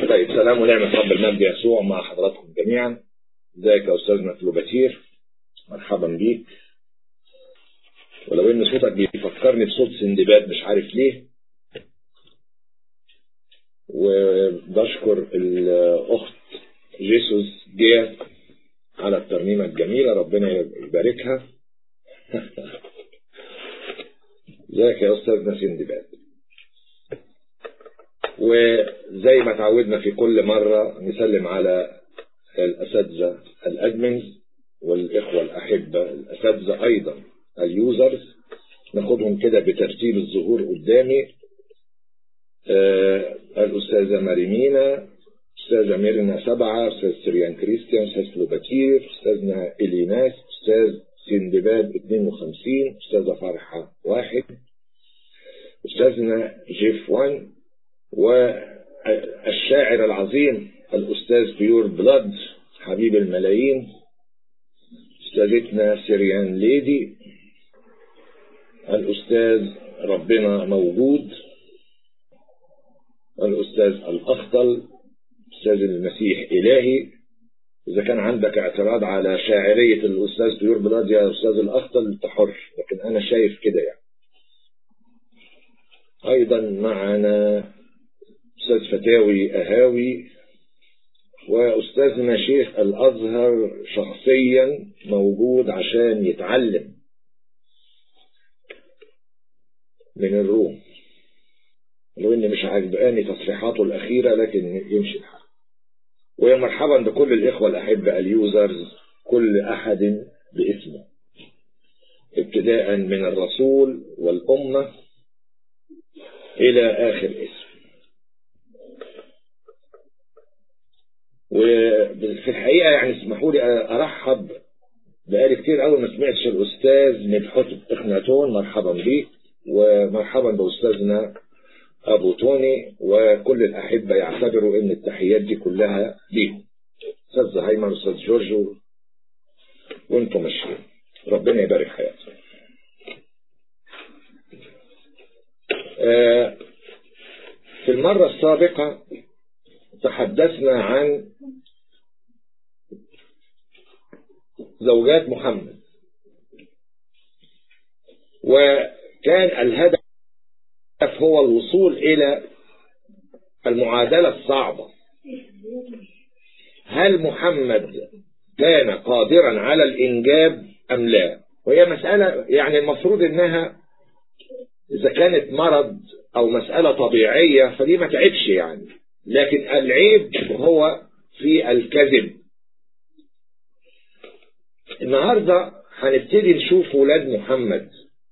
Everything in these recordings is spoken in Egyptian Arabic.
طيب سلام ونعمة رب المجد يسوع مع حضراتكم جميعا ازيك يا استاذنا كلوباتير مرحبا بيك ولو ان صوتك بيفكرني بصوت سندباد مش عارف ليه وبشكر الاخت جيسوس جيا على الترنيمة الجميلة ربنا يباركها ازيك يا استاذنا سندباد وزي ما تعودنا في كل مرة نسلم على الأساتذة الأدمنز والإخوة الأحبة الأساتذة أيضا اليوزرز ناخدهم كده بترتيب الظهور قدامي آه الأستاذة ماريمينا أستاذة ميرنا سبعة أستاذ سريان كريستيان أستاذ فلوباتير أستاذنا إليناس أستاذ سندباد 52 أستاذة فرحة واحد أستاذنا جيف وان والشاعر العظيم الأستاذ بيور بلاد حبيب الملايين أستاذتنا سيريان ليدي الأستاذ ربنا موجود الأستاذ الأخطل أستاذ المسيح إلهي إذا كان عندك اعتراض على شاعرية الأستاذ بيور بلاد يا أستاذ الأخطل تحر لكن أنا شايف كده يعني أيضا معنا أستاذ فتاوي أهاوي وأستاذنا شيخ الأزهر شخصيا موجود عشان يتعلم من الروم لو إني مش عاجباني تصريحاته الأخيرة لكن يمشي الحال ويا مرحبا بكل الإخوة الأحبة اليوزرز كل أحد باسمه ابتداء من الرسول والأمة إلى آخر اسم وفي الحقيقة يعني اسمحوا لي أرحب بقالي كتير قوي ما سمعتش الأستاذ مدحت إخناتون مرحبا بيك ومرحبا بأستاذنا أبو توني وكل الأحبة يعتبروا إن التحيات دي كلها ليهم أستاذ زهايمر أستاذ جورجو وأنتم ماشيين ربنا يبارك حياتكم آه في المرة السابقة تحدثنا عن زوجات محمد وكان الهدف هو الوصول إلى المعادلة الصعبة هل محمد كان قادرا على الإنجاب أم لا وهي مسألة يعني المفروض إنها إذا كانت مرض أو مسألة طبيعية فدي ما تعبش يعني لكن العيب هو في الكذب النهاردة هنبتدي نشوف ولاد محمد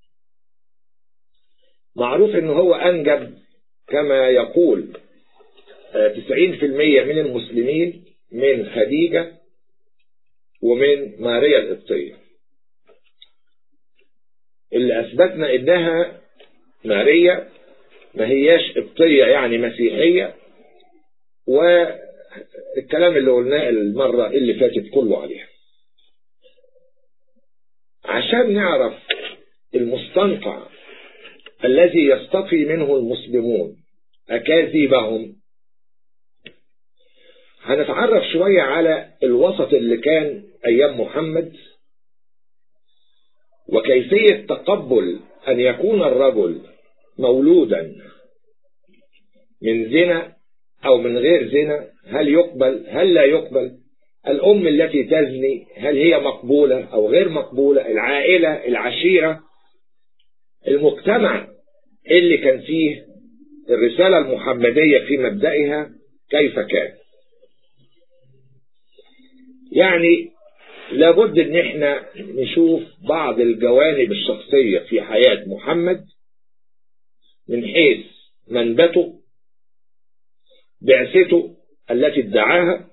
معروف ان هو انجب كما يقول 90% من المسلمين من خديجة ومن ماريا القبطية اللي اثبتنا انها ماريا ما هياش قبطية يعني مسيحية والكلام اللي قلناه المرة اللي فاتت كله عليها عشان نعرف المستنقع الذي يستقي منه المسلمون أكاذيبهم هنتعرف شوية على الوسط اللي كان أيام محمد وكيفية تقبل أن يكون الرجل مولودا من زنا أو من غير زنا هل يقبل هل لا يقبل الأم التي تزني هل هي مقبولة أو غير مقبولة العائلة العشيرة المجتمع اللي كان فيه الرسالة المحمدية في مبدئها كيف كان يعني لابد ان احنا نشوف بعض الجوانب الشخصية في حياة محمد من حيث منبته بعثته التي ادعاها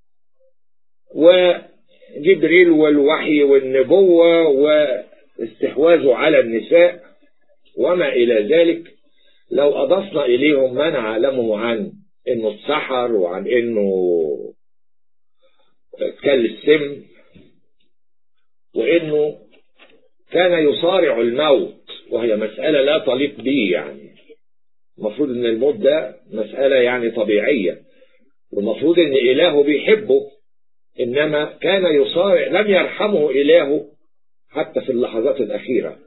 وجبريل والوحي والنبوة واستحواذه على النساء وما إلى ذلك لو أضفنا إليهم ما نعلمه عن إنه اتسحر وعن إنه كل السم وإنه كان يصارع الموت وهي مسألة لا تليق به يعني المفروض إن الموت ده مسألة يعني طبيعية والمفروض ان إلهه بيحبه إنما كان يصارع لم يرحمه إلهه حتى في اللحظات الأخيرة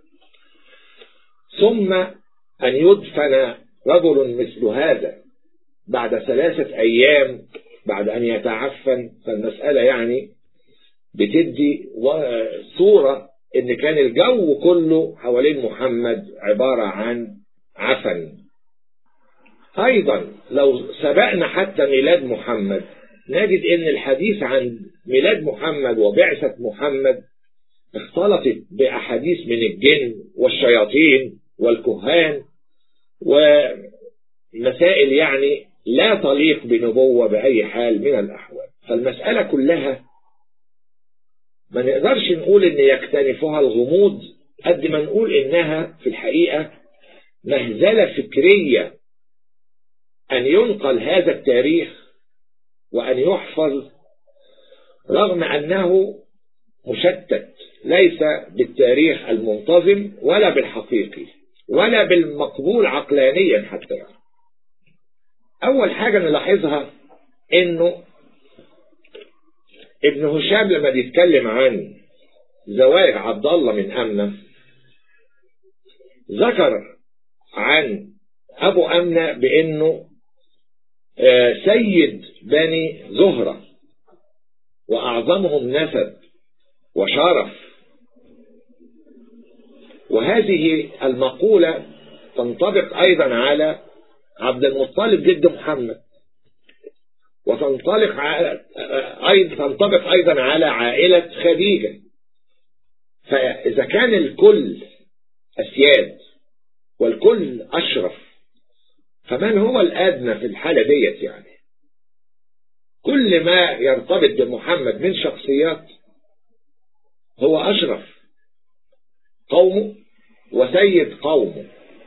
ثم أن يدفن رجل مثل هذا بعد ثلاثة أيام بعد أن يتعفن فالمسألة يعني بتدي صورة إن كان الجو كله حوالين محمد عبارة عن عفن أيضا لو سبقنا حتى ميلاد محمد نجد إن الحديث عن ميلاد محمد وبعثة محمد اختلطت بأحاديث من الجن والشياطين والكهان ومسائل يعني لا تليق بنبوة بأي حال من الأحوال فالمسألة كلها ما نقدرش نقول إن يكتنفها الغموض قد ما نقول إنها في الحقيقة مهزلة فكرية أن ينقل هذا التاريخ وأن يحفظ رغم أنه مشتت ليس بالتاريخ المنتظم ولا بالحقيقي ولا بالمقبول عقلانيا حتى يعني. أول حاجة نلاحظها إنه ابن هشام لما بيتكلم عن زواج عبد الله من أمنة ذكر عن أبو أمنة بأنه سيد بني زهرة وأعظمهم نسب وشرف وهذه المقولة تنطبق أيضا على عبد المطلب جد محمد وتنطلق على أيضا تنطبق أيضا على عائلة خديجة فإذا كان الكل أسياد والكل أشرف فمن هو الأدنى في الحالة ديت يعني كل ما يرتبط بمحمد من شخصيات هو أشرف قومه وسيد قومه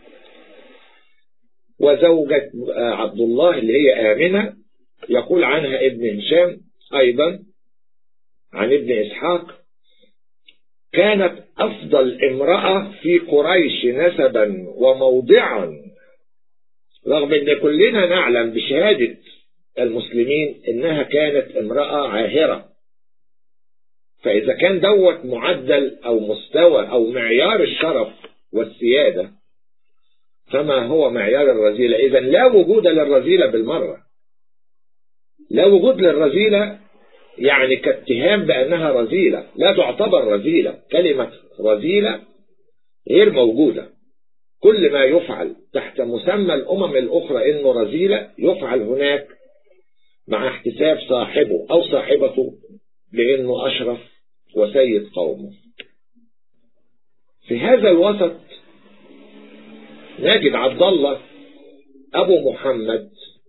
وزوجة عبد الله اللي هي آمنة يقول عنها ابن هشام أيضا عن ابن إسحاق كانت أفضل امرأة في قريش نسبا وموضعا رغم ان كلنا نعلم بشهادة المسلمين انها كانت امرأة عاهرة فاذا كان دوت معدل او مستوى او معيار الشرف والسيادة فما هو معيار الرذيلة اذا لا وجود للرذيلة بالمرة لا وجود للرذيلة يعني كاتهام بانها رذيلة لا تعتبر رذيلة كلمة رذيلة غير موجودة كل ما يفعل تحت مسمى الأمم الأخرى إنه رذيلة يفعل هناك مع احتساب صاحبه أو صاحبته بأنه أشرف وسيد قومه في هذا الوسط نجد عبد الله أبو محمد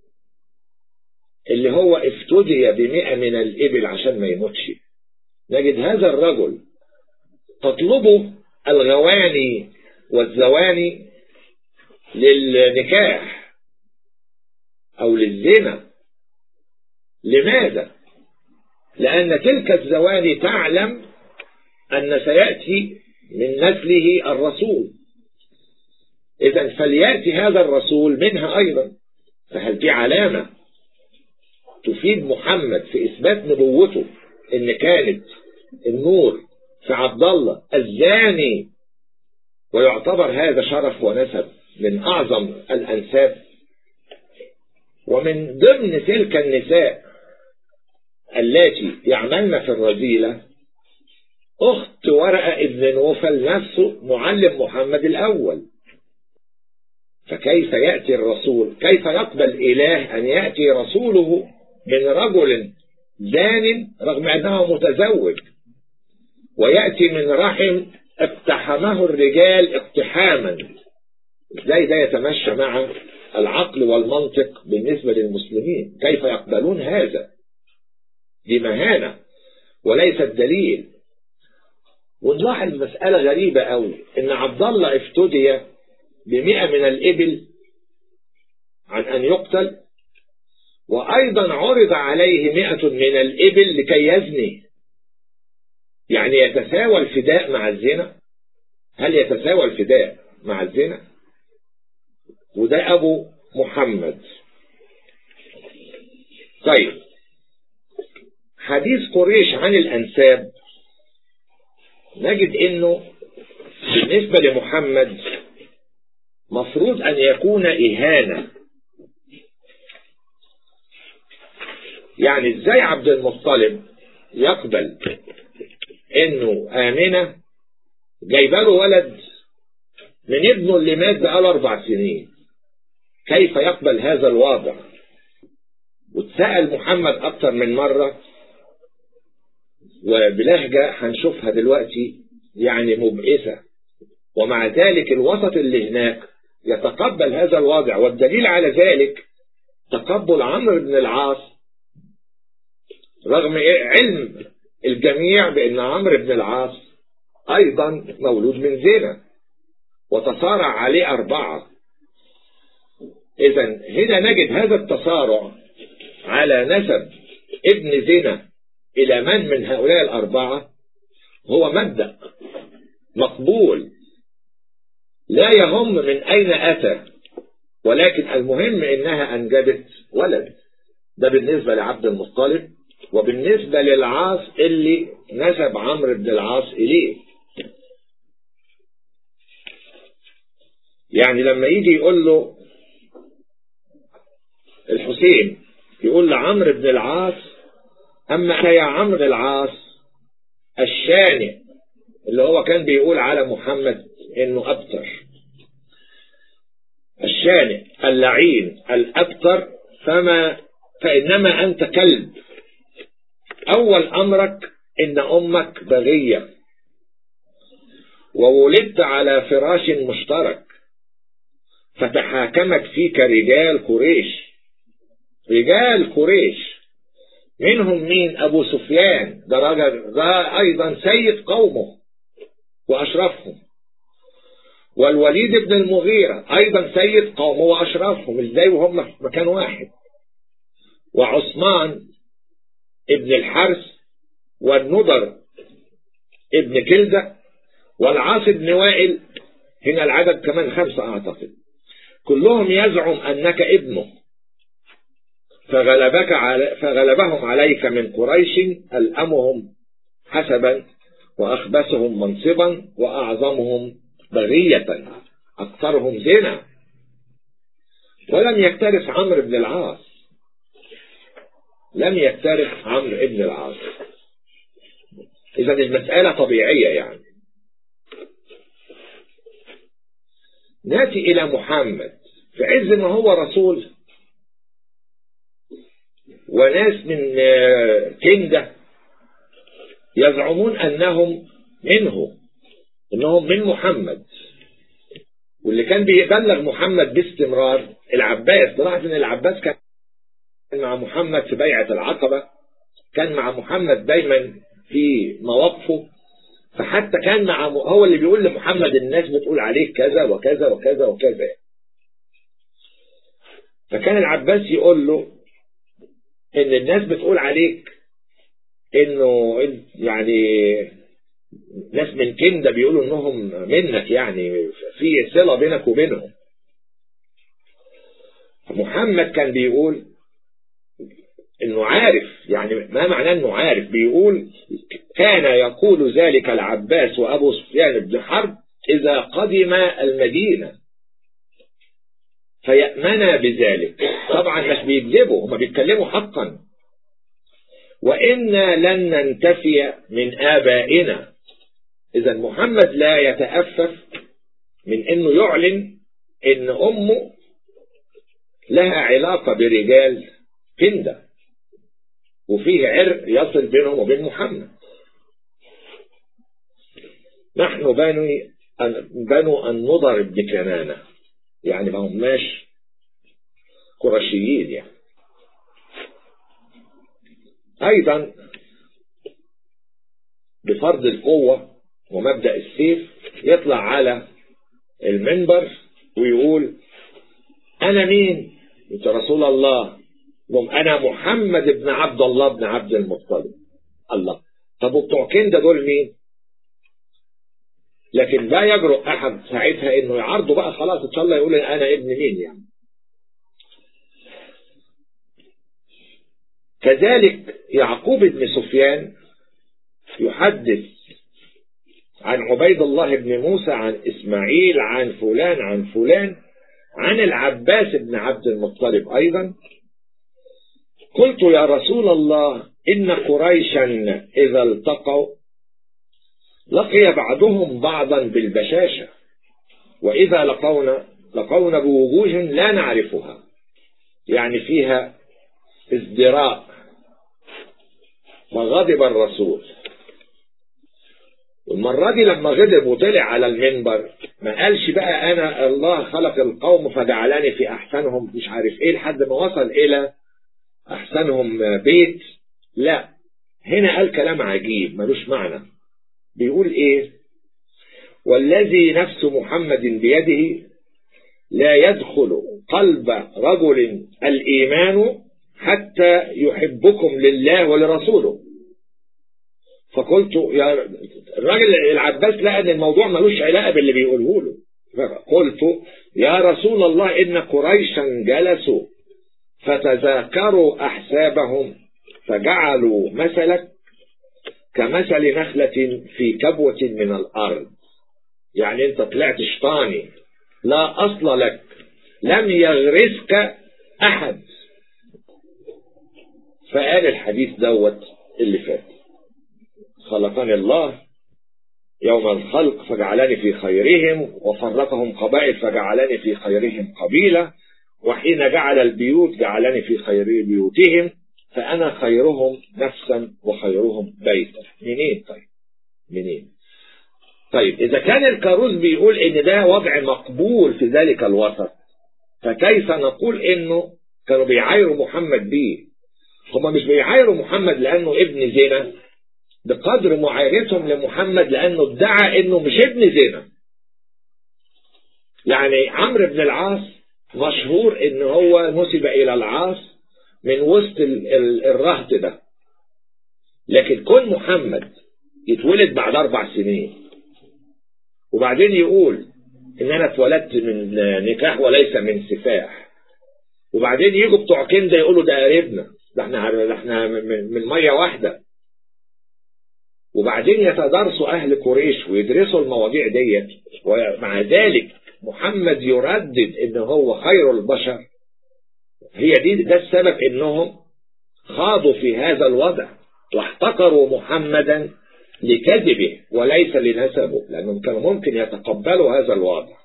اللي هو افتدي بمئة من الإبل عشان ما يموتش نجد هذا الرجل تطلبه الغواني والزواني للنكاح أو للزنا لماذا؟ لأن تلك الزواني تعلم أن سيأتي من نسله الرسول إذا فليأتي هذا الرسول منها أيضا فهل دي علامة تفيد محمد في إثبات نبوته إن كانت النور في عبد الله الزاني ويعتبر هذا شرف ونسب من أعظم الأنساب ومن ضمن تلك النساء التي يعملن في الرذيلة أخت ورقة ابن نوفل نفسه معلم محمد الأول فكيف يأتي الرسول كيف يقبل إله أن يأتي رسوله من رجل زان رغم أنه متزوج ويأتي من رحم اقتحمه الرجال اقتحاما ازاي ده يتمشى مع العقل والمنطق بالنسبة للمسلمين كيف يقبلون هذا دي مهانة وليست دليل ونلاحظ مسألة غريبة قوي ان عبد الله افتدي بمئة من الإبل عن أن يقتل وأيضا عرض عليه مئة من الإبل لكي يزني يعني يتساوى الفداء مع الزنا هل يتساوى الفداء مع الزنا وده أبو محمد طيب حديث قريش عن الأنساب نجد انه بالنسبة لمحمد مفروض ان يكون اهانة يعني ازاي عبد المطلب يقبل انه امنة جايبه له ولد من ابنه اللي مات بقاله اربع سنين كيف يقبل هذا الوضع واتسأل محمد اكتر من مرة وبلهجة هنشوفها دلوقتي يعني مبئسة ومع ذلك الوسط اللي هناك يتقبل هذا الوضع والدليل على ذلك تقبل عمرو بن العاص رغم علم الجميع بأن عمرو بن العاص أيضا مولود من زنا وتصارع عليه أربعة إذا هنا نجد هذا التصارع على نسب ابن زنا إلى من من هؤلاء الأربعة هو مبدأ مقبول لا يهم من أين أتى ولكن المهم إنها أنجبت ولد ده بالنسبة لعبد المطلب وبالنسبة للعاص اللي نسب عمرو بن العاص إليه يعني لما يجي يقول له الحسين يقول لعمرو بن العاص أما أنا يا عمرو العاص الشانئ اللي هو كان بيقول على محمد إنه أبتر الشانئ اللعين الأبتر فما فإنما أنت كلب أول أمرك إن أمك بغية وولدت على فراش مشترك فتحاكمت فيك رجال قريش رجال قريش منهم مين أبو سفيان ده راجل ده أيضا سيد قومه وأشرفهم والوليد بن المغيرة أيضا سيد قومه وأشرفهم إزاي وهم في مكان واحد وعثمان ابن الحرس والنضر ابن كلدة والعاص بن وائل هنا العدد كمان خمسة أعتقد كلهم يزعم أنك ابنه فغلبك على فغلبهم عليك من قريش ألأمهم حسبا وأخبثهم منصبا وأعظمهم بغية أكثرهم زنا ولم يكترث عمرو بن العاص لم يكترث عمرو بن العاص إذا المسألة طبيعية يعني ناتي إلى محمد في عز ما هو رسول وناس من كندة يزعمون أنهم منه أنهم من محمد واللي كان بيبلغ محمد باستمرار العباس طلعت ان العباس كان مع محمد في بيعة العقبة كان مع محمد دايما في مواقفه فحتى كان مع هو اللي بيقول لمحمد الناس بتقول عليك كذا وكذا وكذا وكذا فكان العباس يقول له ان الناس بتقول عليك انه يعني ناس من كندا بيقولوا انهم منك يعني في صلة بينك وبينهم محمد كان بيقول انه عارف يعني ما معناه انه عارف بيقول كان يقول ذلك العباس وابو سفيان بن حرب اذا قدم المدينة فيأمنا بذلك طبعا مش بيكذبوا هم بيتكلموا حقا وإنا لن ننتفي من آبائنا إذا محمد لا يتأفف من أنه يعلن أن أمه لها علاقة برجال كندة وفيه عرق يصل بينهم وبين محمد نحن بنو بنو النضر بن كنانة يعني ما هماش قرشيين يعني أيضا بفرض القوة ومبدأ السيف يطلع على المنبر ويقول أنا مين؟ أنت رسول الله أنا محمد بن عبد الله بن عبد المطلب الله طب وبتوع كندا دول مين؟ لكن لا يجرؤ أحد ساعتها إنه يعرضه بقى خلاص إن شاء الله يقول أنا ابن مين يعني كذلك يعقوب بن سفيان يحدث عن عبيد الله بن موسى عن إسماعيل عن فلان عن فلان عن العباس بن عبد المطلب أيضا قلت يا رسول الله إن قريشا إذا التقوا لقي بعضهم بعضا بالبشاشة وإذا لقونا لقونا بوجوه لا نعرفها يعني فيها ازدراء فغضب الرسول والمرة دي لما غضب وطلع على المنبر ما قالش بقى أنا الله خلق القوم فجعلني في أحسنهم مش عارف إيه لحد ما وصل إلى أحسنهم بيت لا هنا قال كلام عجيب ملوش معنى بيقول إيه والذي نفس محمد بيده لا يدخل قلب رجل الإيمان حتى يحبكم لله ولرسوله فقلت يا الراجل العباس لقى ان الموضوع ملوش علاقه باللي بيقوله له فقلت يا رسول الله ان قريشا جلسوا فتذاكروا احسابهم فجعلوا مثلك كمثل نخلة في كبوة من الأرض يعني أنت طلعت شطاني لا أصل لك لم يغرسك أحد فقال الحديث دوت اللي فات خلقني الله يوم الخلق فجعلني في خيرهم وفرقهم قبائل فجعلني في خيرهم قبيلة وحين جعل البيوت جعلني في خير بيوتهم فأنا خيرهم نفسا وخيرهم بيتا منين طيب منين طيب إذا كان الكاروز بيقول إن ده وضع مقبول في ذلك الوسط فكيف نقول إنه كانوا بيعايروا محمد بيه هما مش بيعايروا محمد لأنه ابن زنا بقدر معايرتهم لمحمد لأنه ادعى إنه مش ابن زنا يعني عمرو بن العاص مشهور إن هو نسب إلى العاص من وسط الرهط ده لكن كون محمد يتولد بعد أربع سنين وبعدين يقول إن أنا اتولدت من نكاح وليس من سفاح وبعدين يجوا بتوع كندا يقولوا ده قريبنا ده احنا ده احنا من ميه واحده وبعدين يتدارسوا أهل قريش ويدرسوا المواضيع ديت ومع ذلك محمد يردد إن هو خير البشر هي دي ده السبب إنهم خاضوا في هذا الوضع واحتقروا محمدا لكذبه وليس لنسبه لأنهم كانوا ممكن يتقبلوا هذا الوضع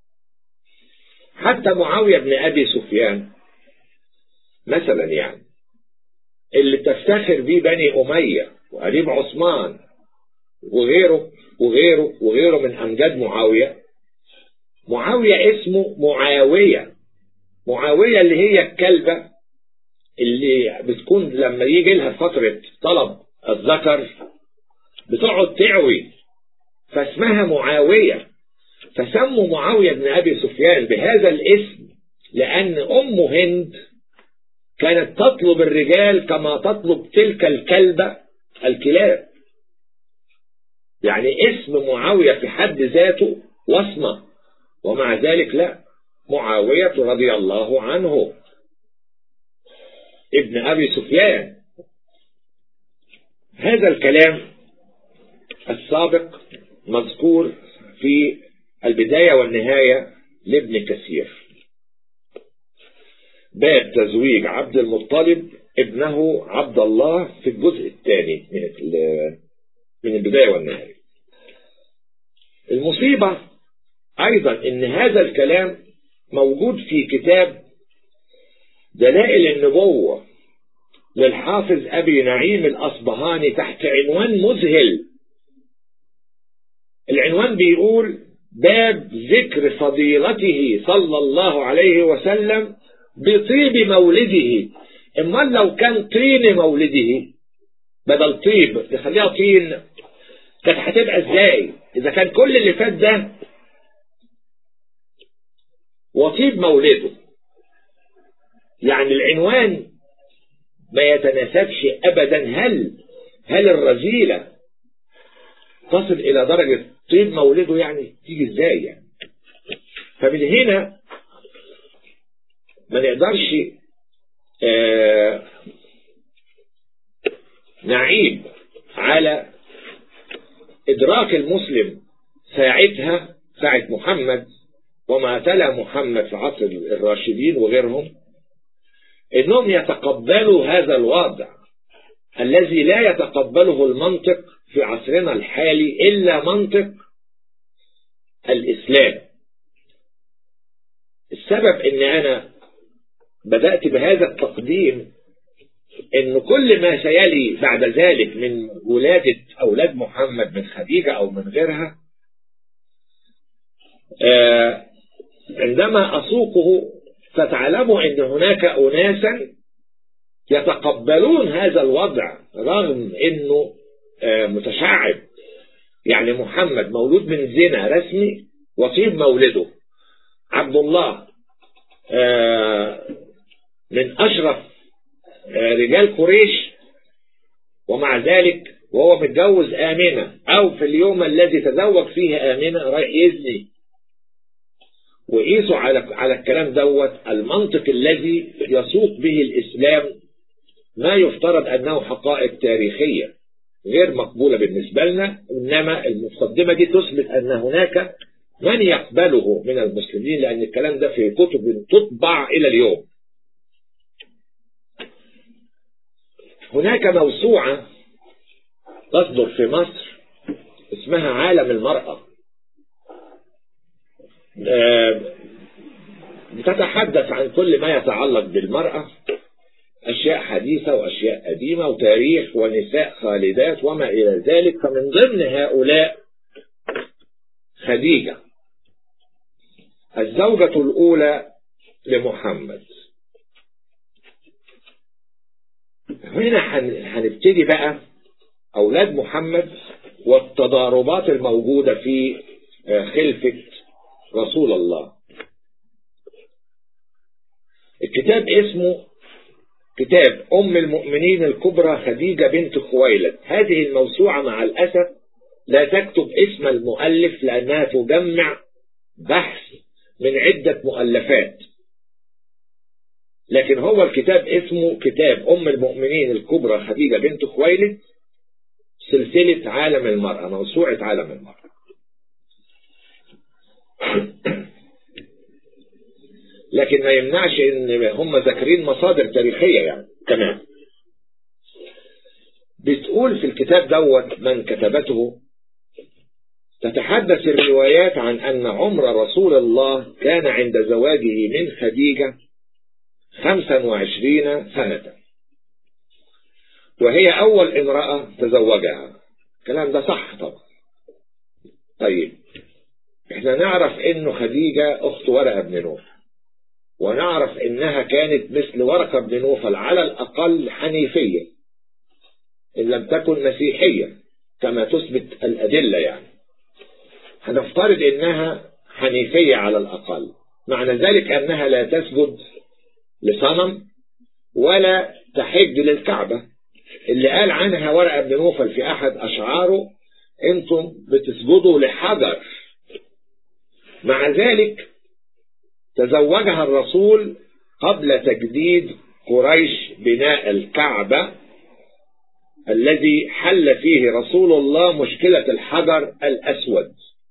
حتى معاوية بن أبي سفيان مثلا يعني اللي تفتخر به بني أمية وقريب عثمان وغيره وغيره وغيره من أمجاد معاوية معاوية اسمه معاوية معاوية اللي هي الكلبة اللي بتكون لما يجي لها فترة طلب الذكر بتقعد تعوي فاسمها معاوية فسموا معاوية بن أبي سفيان بهذا الاسم لأن أم هند كانت تطلب الرجال كما تطلب تلك الكلبة الكلاب يعني اسم معاوية في حد ذاته وصمة ومع ذلك لا معاوية رضي الله عنه ابن أبي سفيان هذا الكلام السابق مذكور في البداية والنهاية لابن كثير باب تزويج عبد المطلب ابنه عبد الله في الجزء الثاني من من البداية والنهاية المصيبة أيضا إن هذا الكلام موجود في كتاب دلائل النبوة للحافظ أبي نعيم الأصبهاني تحت عنوان مذهل العنوان بيقول باب ذكر فضيلته صلى الله عليه وسلم بطيب مولده امال لو كان طين مولده بدل طيب نخليها طين كانت هتبقى ازاي اذا كان كل اللي فات ده وطيب مولده يعني العنوان ما يتناسبش ابدا هل هل الرذيلة تصل الى درجة طيب مولده يعني تيجي ازاي يعني فمن هنا ما نقدرش آه نعيب على إدراك المسلم ساعتها ساعة محمد وما تلا محمد في عصر الراشدين وغيرهم انهم يتقبلوا هذا الوضع الذي لا يتقبله المنطق في عصرنا الحالي الا منطق الاسلام السبب ان انا بدأت بهذا التقديم ان كل ما سيلي بعد ذلك من ولادة اولاد محمد من خديجة او من غيرها آه عندما أسوقه فتعلموا أن هناك أناسا يتقبلون هذا الوضع رغم أنه متشعب يعني محمد مولود من زنا رسمي وطيب مولده عبد الله من أشرف رجال قريش ومع ذلك وهو متجوز آمنة أو في اليوم الذي تزوج فيه آمنة رايح يزني وقيسوا على على الكلام دوت المنطق الذي يسوق به الإسلام ما يفترض أنه حقائق تاريخية غير مقبولة بالنسبة لنا إنما المقدمة دي تثبت أن هناك من يقبله من المسلمين لأن الكلام ده في كتب تطبع إلى اليوم هناك موسوعة تصدر في مصر اسمها عالم المرأة بتتحدث عن كل ما يتعلق بالمرأة أشياء حديثة وأشياء قديمة وتاريخ ونساء خالدات وما إلى ذلك فمن ضمن هؤلاء خديجة الزوجة الأولى لمحمد هنا هنبتدي بقى أولاد محمد والتضاربات الموجودة في خلفة رسول الله الكتاب اسمه كتاب أم المؤمنين الكبرى خديجة بنت خويلد هذه الموسوعة مع الأسف لا تكتب اسم المؤلف لأنها تجمع بحث من عدة مؤلفات لكن هو الكتاب اسمه كتاب أم المؤمنين الكبرى خديجة بنت خويلد سلسلة عالم المرأة موسوعة عالم المرأة لكن ما يمنعش ان هم ذاكرين مصادر تاريخية يعني كمان بتقول في الكتاب دوت من كتبته تتحدث الروايات عن أن عمر رسول الله كان عند زواجه من خديجة خمسا وعشرين سنة وهي أول امرأة تزوجها الكلام ده صح طبعا طيب احنا نعرف انه خديجة اخت ورقة بن نوفل ونعرف انها كانت مثل ورقة بن نوفل على الاقل حنيفية ان لم تكن مسيحية كما تثبت الادلة يعني هنفترض انها حنيفية على الاقل معنى ذلك انها لا تسجد لصنم ولا تحج للكعبة اللي قال عنها ورقة بن نوفل في احد اشعاره انتم بتسجدوا لحجر مع ذلك تزوجها الرسول قبل تجديد قريش بناء الكعبة الذي حل فيه رسول الله مشكلة الحجر الأسود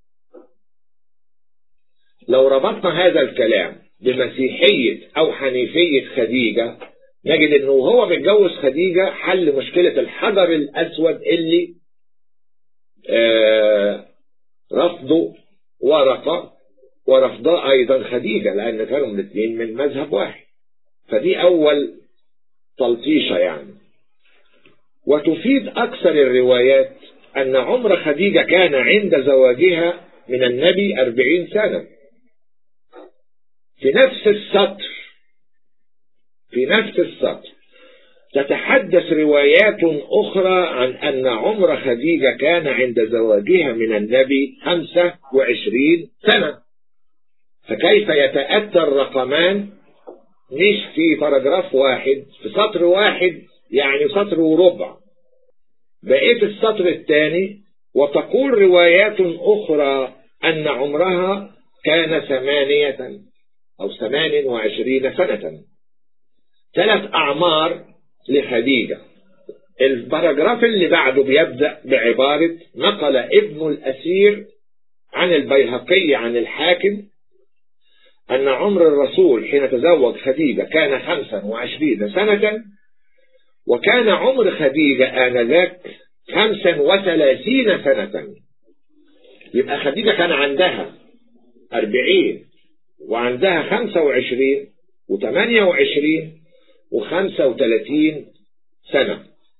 لو ربطنا هذا الكلام بمسيحية أو حنيفية خديجة نجد أنه هو متجوز خديجة حل مشكلة الحجر الأسود اللي آه رفضه ورقة ورفضاء أيضا خديجة لأن كانوا الاثنين من مذهب واحد فدي أول تلطيشة يعني وتفيد أكثر الروايات أن عمر خديجة كان عند زواجها من النبي أربعين سنة في نفس السطر في نفس السطر تتحدث روايات أخرى عن أن عمر خديجة كان عند زواجها من النبي خمسة وعشرين سنة فكيف يتأتى الرقمان مش في باراجراف واحد في سطر واحد يعني سطر وربع بقيت السطر الثاني وتقول روايات أخرى أن عمرها كان ثمانية أو ثمان وعشرين سنة ثلاث أعمار لخديجة الباراجراف اللي بعده بيبدأ بعبارة نقل ابن الأسير عن البيهقي عن الحاكم أن عمر الرسول حين تزوج خديجة كان خمسا وعشرين سنة وكان عمر خديجة آنذاك خمسا وثلاثين سنة يبقى خديجة كان عندها أربعين وعندها خمسة وعشرين وثمانية وعشرين وخمسة وثلاثين سنة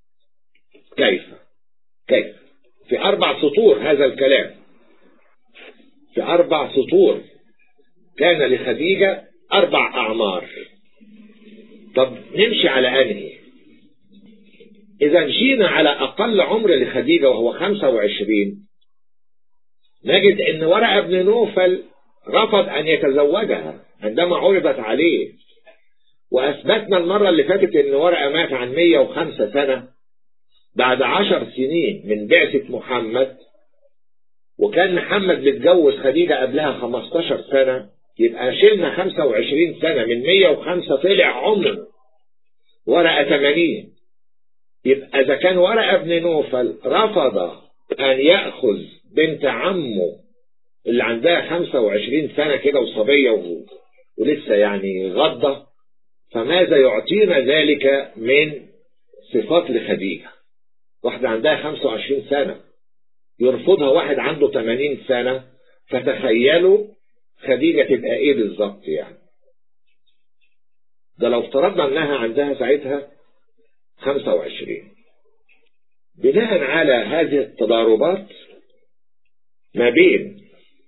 كيف كيف في أربع سطور هذا الكلام في أربع سطور كان لخديجة أربع أعمار طب نمشي على أنهي إذا مشينا على أقل عمر لخديجة وهو 25 نجد أن ورقة بن نوفل رفض أن يتزوجها عندما عرضت عليه وأثبتنا المرة اللي فاتت أن ورقة مات عن 105 سنة بعد عشر سنين من بعثة محمد وكان محمد متجوز خديجة قبلها 15 سنة يبقى شلنا 25 سنة من 105 طلع عمر ورقة 80 يبقى إذا كان ورقة ابن نوفل رفض أن يأخذ بنت عمه اللي عندها 25 سنة كده وصبية و... ولسه يعني غضة فماذا يعطينا ذلك من صفات لخديجة واحدة عندها 25 سنة يرفضها واحد عنده 80 سنة فتخيلوا خديجة تبقى ايه بالظبط يعني ده لو افترضنا انها عندها ساعتها 25 بناء على هذه التضاربات ما بين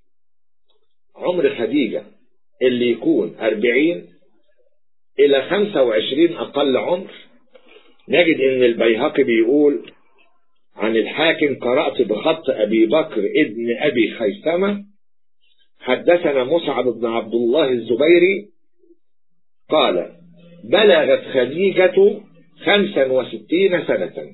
عمر خديجة اللي يكون 40 إلى 25 أقل عمر نجد إن البيهقي بيقول عن الحاكم قرأت بخط أبي بكر ابن أبي خيثمة حدثنا مصعب بن عبد الله الزبيري قال بلغت خديجة خمسا وستين سنة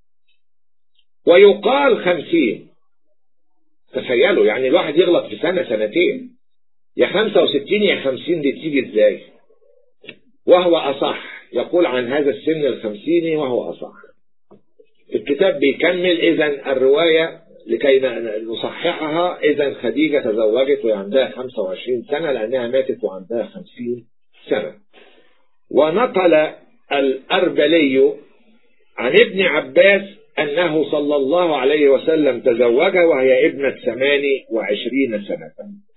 ويقال خمسين تخيلوا يعني الواحد يغلط في سنة سنتين يا خمسة وستين يا خمسين دي تيجي ازاي وهو أصح يقول عن هذا السن الخمسيني وهو أصح الكتاب بيكمل إذا الرواية لكي نصححها إذا خديجة تزوجت وعندها 25 سنة لأنها ماتت وعندها 50 سنة ونقل الأربلي عن ابن عباس أنه صلى الله عليه وسلم تزوجها وهي ابنة ثمان وعشرين سنة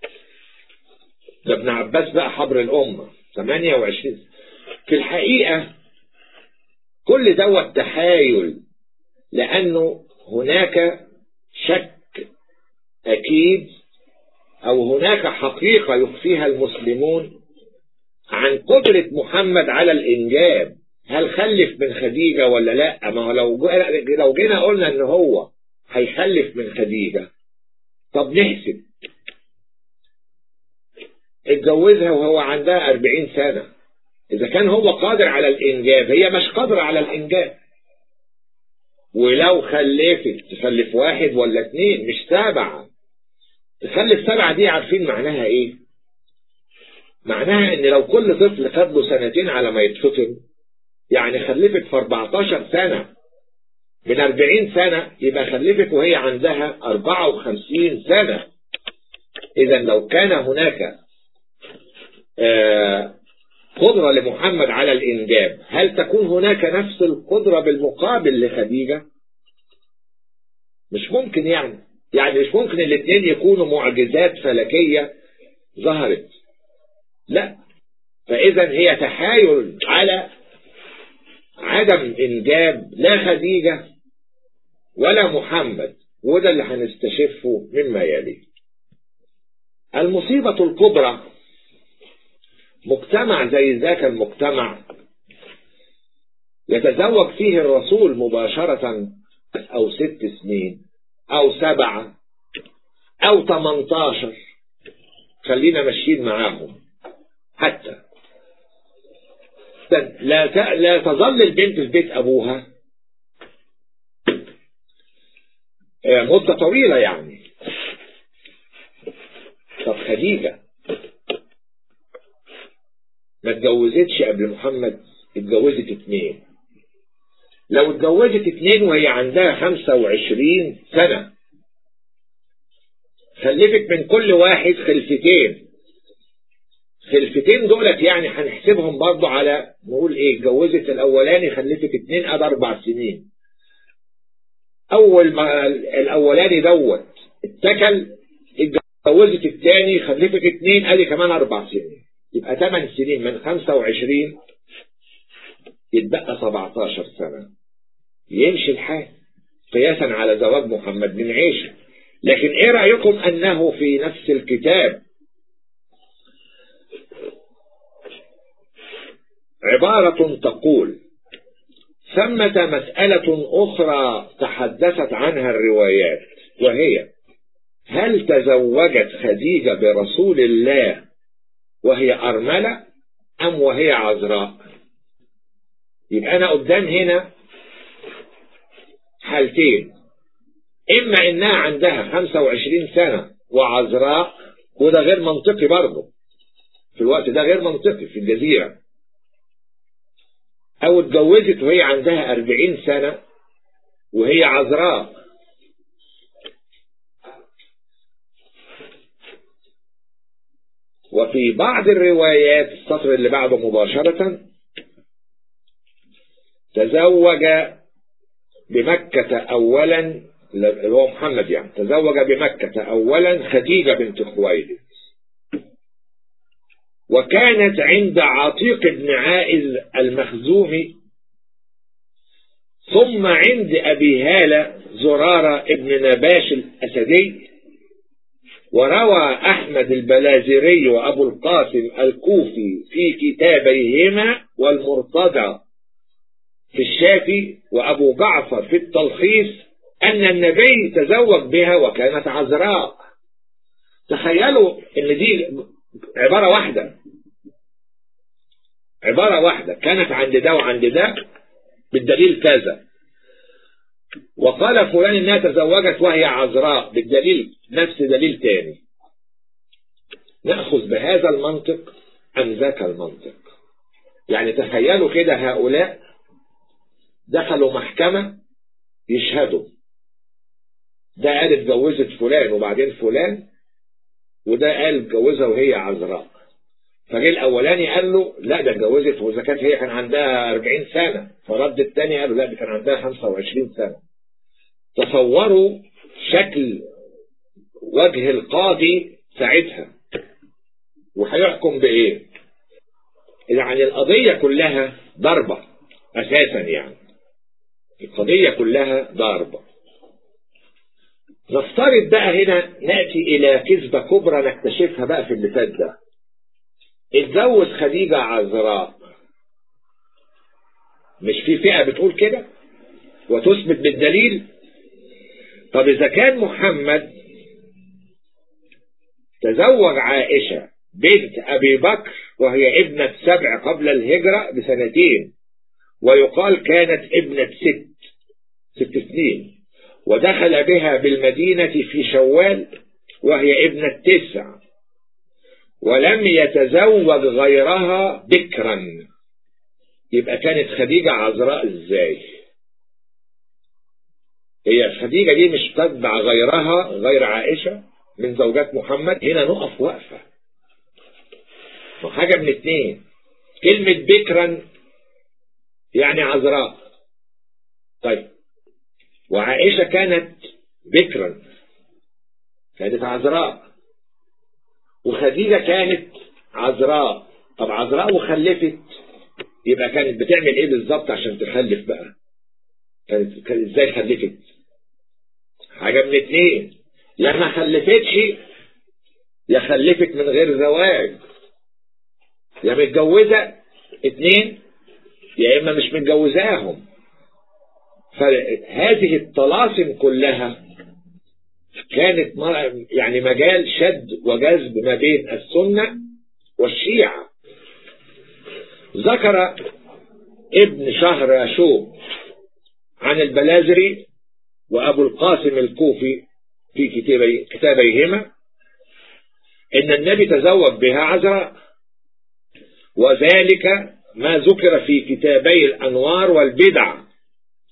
ده ابن عباس بقى حبر الأمة ثمانية وعشرين في الحقيقة كل دوت تحايل لأنه هناك شك أكيد أو هناك حقيقة يخفيها المسلمون عن قدرة محمد على الإنجاب هل خلف من خديجة ولا لا ما هو لو لو جينا قلنا ان هو هيخلف من خديجة طب نحسب اتجوزها وهو عندها 40 سنة إذا كان هو قادر على الإنجاب هي مش قادرة على الإنجاب ولو خلفت تخلف واحد ولا اتنين مش سبعة تخلف سبعة دي عارفين معناها ايه معناها ان لو كل طفل خد له سنتين على ما يتفطم يعني خلفت في 14 سنة من 40 سنة يبقى خلفت وهي عندها 54 سنة اذا لو كان هناك آه قدرة لمحمد على الإنجاب هل تكون هناك نفس القدرة بالمقابل لخديجة مش ممكن يعني يعني مش ممكن الاثنين يكونوا معجزات فلكية ظهرت لا فإذا هي تحايل على عدم إنجاب لا خديجة ولا محمد وده اللي هنستشفه مما يلي المصيبة الكبرى مجتمع زي ذاك المجتمع يتزوج فيه الرسول مباشرة أو ست سنين أو سبعة أو تمنتاشر خلينا ماشيين معاهم حتى لا لا تظل البنت في بيت أبوها مدة طويلة يعني طب خديجة ما اتجوزتش قبل محمد اتجوزت اتنين لو اتجوزت اتنين وهي عندها خمسة وعشرين سنة خلفت من كل واحد خلفتين خلفتين دولت يعني هنحسبهم برضو على نقول ايه اتجوزت الاولاني خلفت اتنين اد اربع سنين اول ما الاولاني دوت اتكل اتجوزت الثاني خلفت اتنين ادي كمان اربع سنين يبقى 8 سنين من 25 يتبقى 17 سنة يمشي الحال قياسا على زواج محمد بن عيشة لكن ايه رأيكم انه في نفس الكتاب عبارة تقول ثمة مسألة أخرى تحدثت عنها الروايات وهي هل تزوجت خديجة برسول الله وهي أرملة أم وهي عذراء يبقى أنا قدام هنا حالتين إما إنها عندها 25 سنة وعذراء وده غير منطقي برضه في الوقت ده غير منطقي في الجزيرة أو اتجوزت وهي عندها 40 سنة وهي عذراء وفي بعض الروايات السطر اللي بعده مباشرة تزوج بمكة أولا اللي هو محمد يعني تزوج بمكة أولا خديجة بنت خويلد وكانت عند عتيق بن عائز المخزومي ثم عند أبي هالة زرارة ابن نباش الأسدي وروى أحمد البلازري وأبو القاسم الكوفي في كتابيهما والمرتضى في الشافي وأبو جعفر في التلخيص أن النبي تزوج بها وكانت عذراء تخيلوا أن دي عبارة واحدة عبارة واحدة كانت عند ده وعند ده بالدليل كذا وقال فلان انها تزوجت وهي عذراء بالدليل نفس دليل تاني نأخذ بهذا المنطق أم ذاك المنطق يعني تخيلوا كده هؤلاء دخلوا محكمة يشهدوا ده قال اتجوزت فلان وبعدين فلان وده قال اتجوزها وهي عذراء فجه الاولاني قال له لا ده اتجوزت واذا كانت هي كان عندها 40 سنه فرد الثاني قال له لا ده كان عندها 25 سنه تصوروا شكل وجه القاضي ساعتها وهيحكم بايه يعني القضية كلها ضربة اساسا يعني القضية كلها ضربة نفترض بقى هنا نأتي الى كذبة كبرى نكتشفها بقى في اللي فات ده اتجوز خديجة عذراء مش في فئة بتقول كده وتثبت بالدليل طب إذا كان محمد تزوج عائشة بنت أبي بكر وهي ابنة سبع قبل الهجرة بسنتين ويقال كانت ابنة ست ست سنين ودخل بها بالمدينة في شوال وهي ابنة تسع ولم يتزوج غيرها بكرا يبقى كانت خديجة عذراء ازاي هي خديجة دي مش تتبع غيرها غير عائشة من زوجات محمد هنا نقف وقفة وحاجة من اتنين كلمة بكرا يعني عذراء طيب وعائشة كانت بكرا كانت عذراء وخديجة كانت عذراء طب عذراء وخلفت يبقى كانت بتعمل ايه بالظبط عشان تخلف بقى كانت كان ازاي خلفت حاجة من اتنين يا ما خلفتش يا خلفت من غير زواج يا متجوزة اتنين يا اما مش متجوزاهم فهذه الطلاسم كلها كانت يعني مجال شد وجذب ما بين السنة والشيعة ذكر ابن شهر يشوب عن البلازري وأبو القاسم الكوفي في كتابي كتابيهما إن النبي تزوج بها عذراء وذلك ما ذكر في كتابي الأنوار والبدع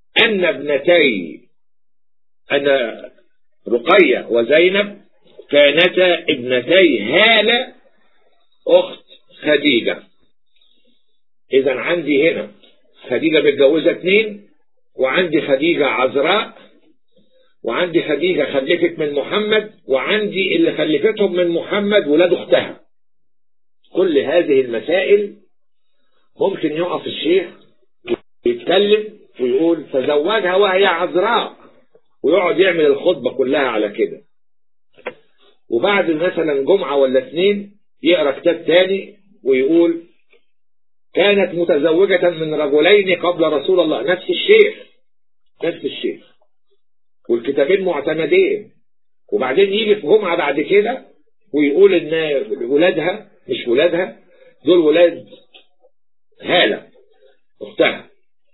أن ابنتي أن رقية وزينب كانتا ابنتي هالة أخت خديجة إذا عندي هنا خديجة متجوزة اتنين وعندي خديجة عذراء وعندي خديجة خلفت من محمد وعندي اللي خلفتهم من محمد ولاد اختها كل هذه المسائل ممكن يقف الشيخ يتكلم ويقول تزوجها وهي عذراء ويقعد يعمل الخطبة كلها على كده وبعد مثلا جمعة ولا اثنين يقرأ كتاب تاني ويقول كانت متزوجة من رجلين قبل رسول الله نفس الشيخ نفس الشيخ والكتابين معتمدين وبعدين يجي في جمعة بعد كده ويقول ان ولادها مش ولادها دول ولاد هالة اختها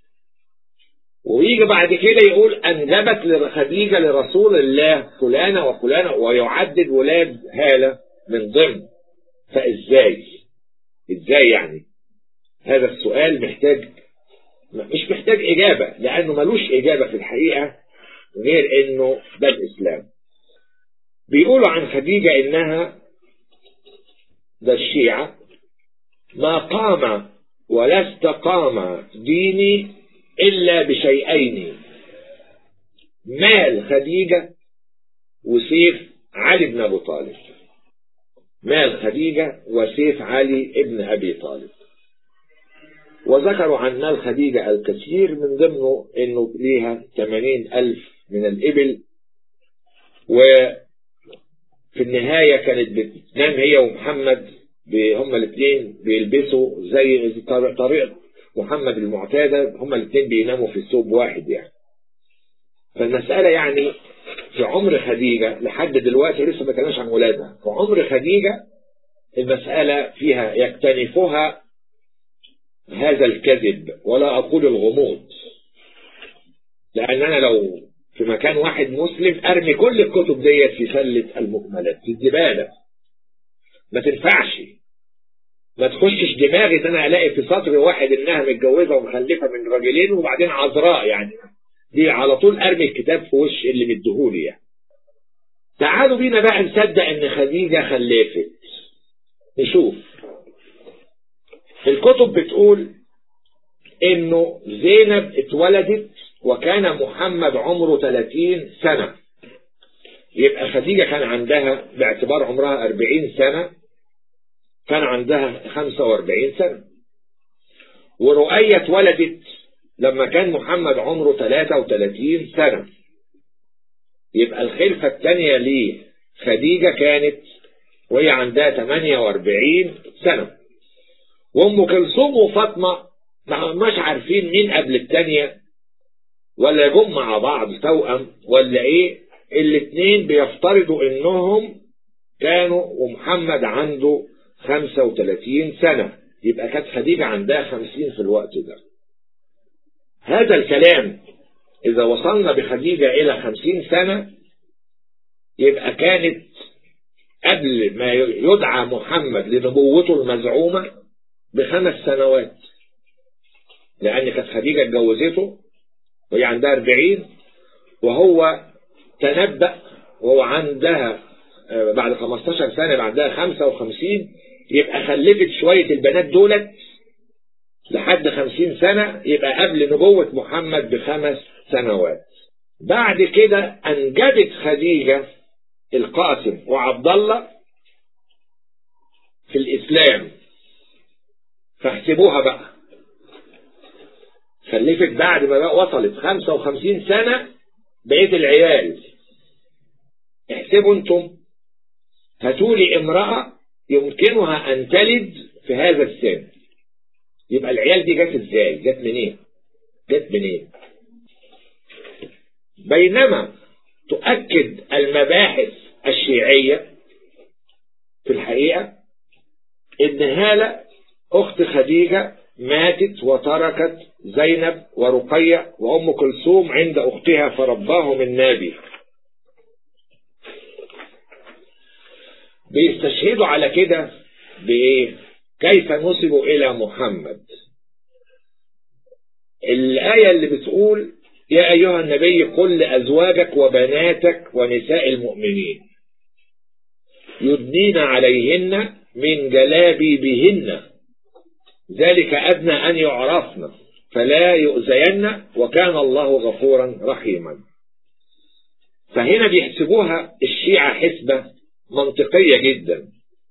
ويجي بعد كده يقول انجبت لخديجة لرسول الله فلانة وفلانة ويعدد ولاد هالة من ضمن فازاي ازاي يعني هذا السؤال محتاج مش محتاج اجابة لانه ملوش اجابة في الحقيقة غير انه ده الاسلام بيقولوا عن خديجة انها ده الشيعة ما قام ولا استقام ديني إلا بشيئين مال خديجة وسيف علي بن أبو طالب مال خديجة وسيف علي ابن أبي طالب وذكروا عن مال خديجة الكثير من ضمنه انه ليها 80 ألف من الإبل وفي النهاية كانت بتنام هي ومحمد هما الاثنين بيلبسوا زي طريقة محمد المعتادة هما الاثنين بيناموا في ثوب واحد يعني فالمسألة يعني في عمر خديجة لحد دلوقتي لسه ما كناش عن ولادها في عمر خديجة المسألة فيها يكتنفها هذا الكذب ولا أقول الغموض لأن أنا لو في مكان واحد مسلم أرمي كل الكتب ديت في سلة المكملات في الزبالة ما تنفعش ما تخشش دماغي ان انا الاقي في سطر واحد انها متجوزه ومخلفه من راجلين وبعدين عذراء يعني دي على طول ارمي الكتاب في وش اللي مديهولي يعني تعالوا بينا بقى نصدق ان خديجه خلفت نشوف الكتب بتقول انه زينب اتولدت وكان محمد عمره 30 سنة يبقى خديجة كان عندها باعتبار عمرها 40 سنة كان عندها 45 سنة ورؤية اتولدت لما كان محمد عمره 33 سنة يبقى الخلفة الثانية لخديجة كانت وهي عندها 48 سنة وام كلثوم وفاطمة ما هماش عارفين مين قبل الثانية ولا جم مع بعض توأم ولا ايه الاثنين بيفترضوا انهم كانوا ومحمد عنده 35 سنة يبقى كانت خديجة عندها 50 في الوقت ده هذا الكلام إذا وصلنا بخديجة إلى 50 سنة يبقى كانت قبل ما يدعى محمد لنبوته المزعومة بخمس سنوات لأن كانت خديجة اتجوزته وهي عندها 40 وهو تنبأ وهو عندها بعد 15 سنة يبقى عندها 55 يبقى خلفت شوية البنات دولت لحد 50 سنة يبقى قبل نبوة محمد بخمس سنوات بعد كده أنجبت خديجة القاسم وعبد الله في الإسلام فاحسبوها بقى خلفت بعد ما بقى وصلت 55 سنة بقيت العيال احسبوا انتم هاتولي امرأة يمكنها ان تلد في هذا السن يبقى العيال دي جت ازاي جت منين جت منين بينما تؤكد المباحث الشيعية في الحقيقة ان هالة اخت خديجة ماتت وتركت زينب ورقية وأم كلثوم عند أختها فرباهم النبي بيستشهدوا على كده بإيه كيف نسبوا إلى محمد الآية اللي بتقول يا أيها النبي قل لأزواجك وبناتك ونساء المؤمنين يدنين عليهن من جلابيبهن ذلك أدنى أن يعرفن فلا يؤذين وكان الله غفورا رحيما فهنا بيحسبوها الشيعة حسبة منطقية جدا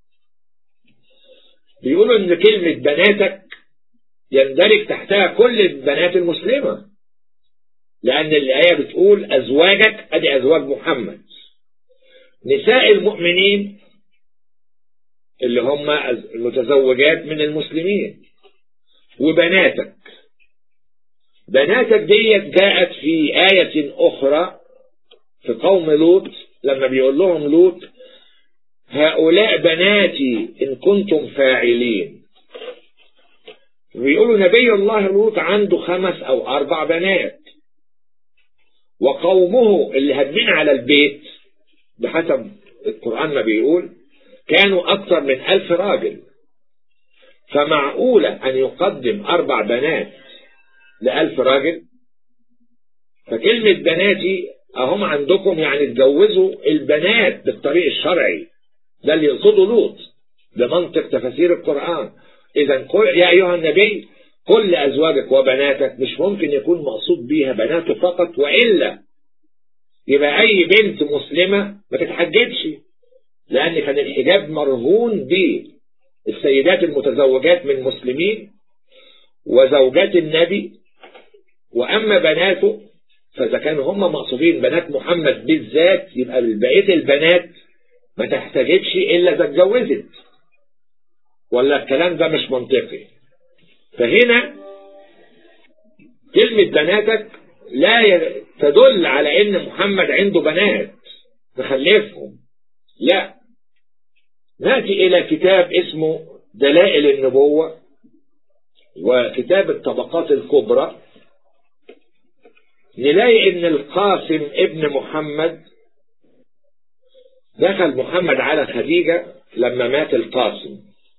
بيقولوا ان كلمة بناتك يندرج تحتها كل البنات المسلمة لأن الآية بتقول أزواجك أدي أزواج محمد نساء المؤمنين اللي هم المتزوجات من المسلمين وبناتك بناتك ديت جاءت في آية أخرى في قوم لوط لما بيقول لهم لوط هؤلاء بناتي إن كنتم فاعلين بيقولوا نبي الله لوط عنده خمس أو أربع بنات وقومه اللي هدمين على البيت بحسب القرآن ما بيقول كانوا أكثر من ألف راجل فمعقولة أن يقدم أربع بنات لألف راجل فكلمة بناتي أهم عندكم يعني تجوزوا البنات بالطريق الشرعي ده اللي يقصده لوط بمنطق تفاسير القرآن إذا يا أيها النبي قل لأزواجك وبناتك مش ممكن يكون مقصود بيها بناته فقط وإلا يبقى أي بنت مسلمة ما تتحجبش لأن كان الحجاب مرهون بالسيدات المتزوجات من مسلمين وزوجات النبي وأما بناته فإذا كانوا هم مقصودين بنات محمد بالذات يبقى بقية البنات ما تحتاجتش إلا إذا اتجوزت ولا الكلام ده مش منطقي فهنا كلمة بناتك لا تدل على ان محمد عنده بنات تخلفهم لا ناتي الى كتاب اسمه دلائل النبوة وكتاب الطبقات الكبرى نلاقي ان القاسم ابن محمد دخل محمد على خديجة لما مات القاسم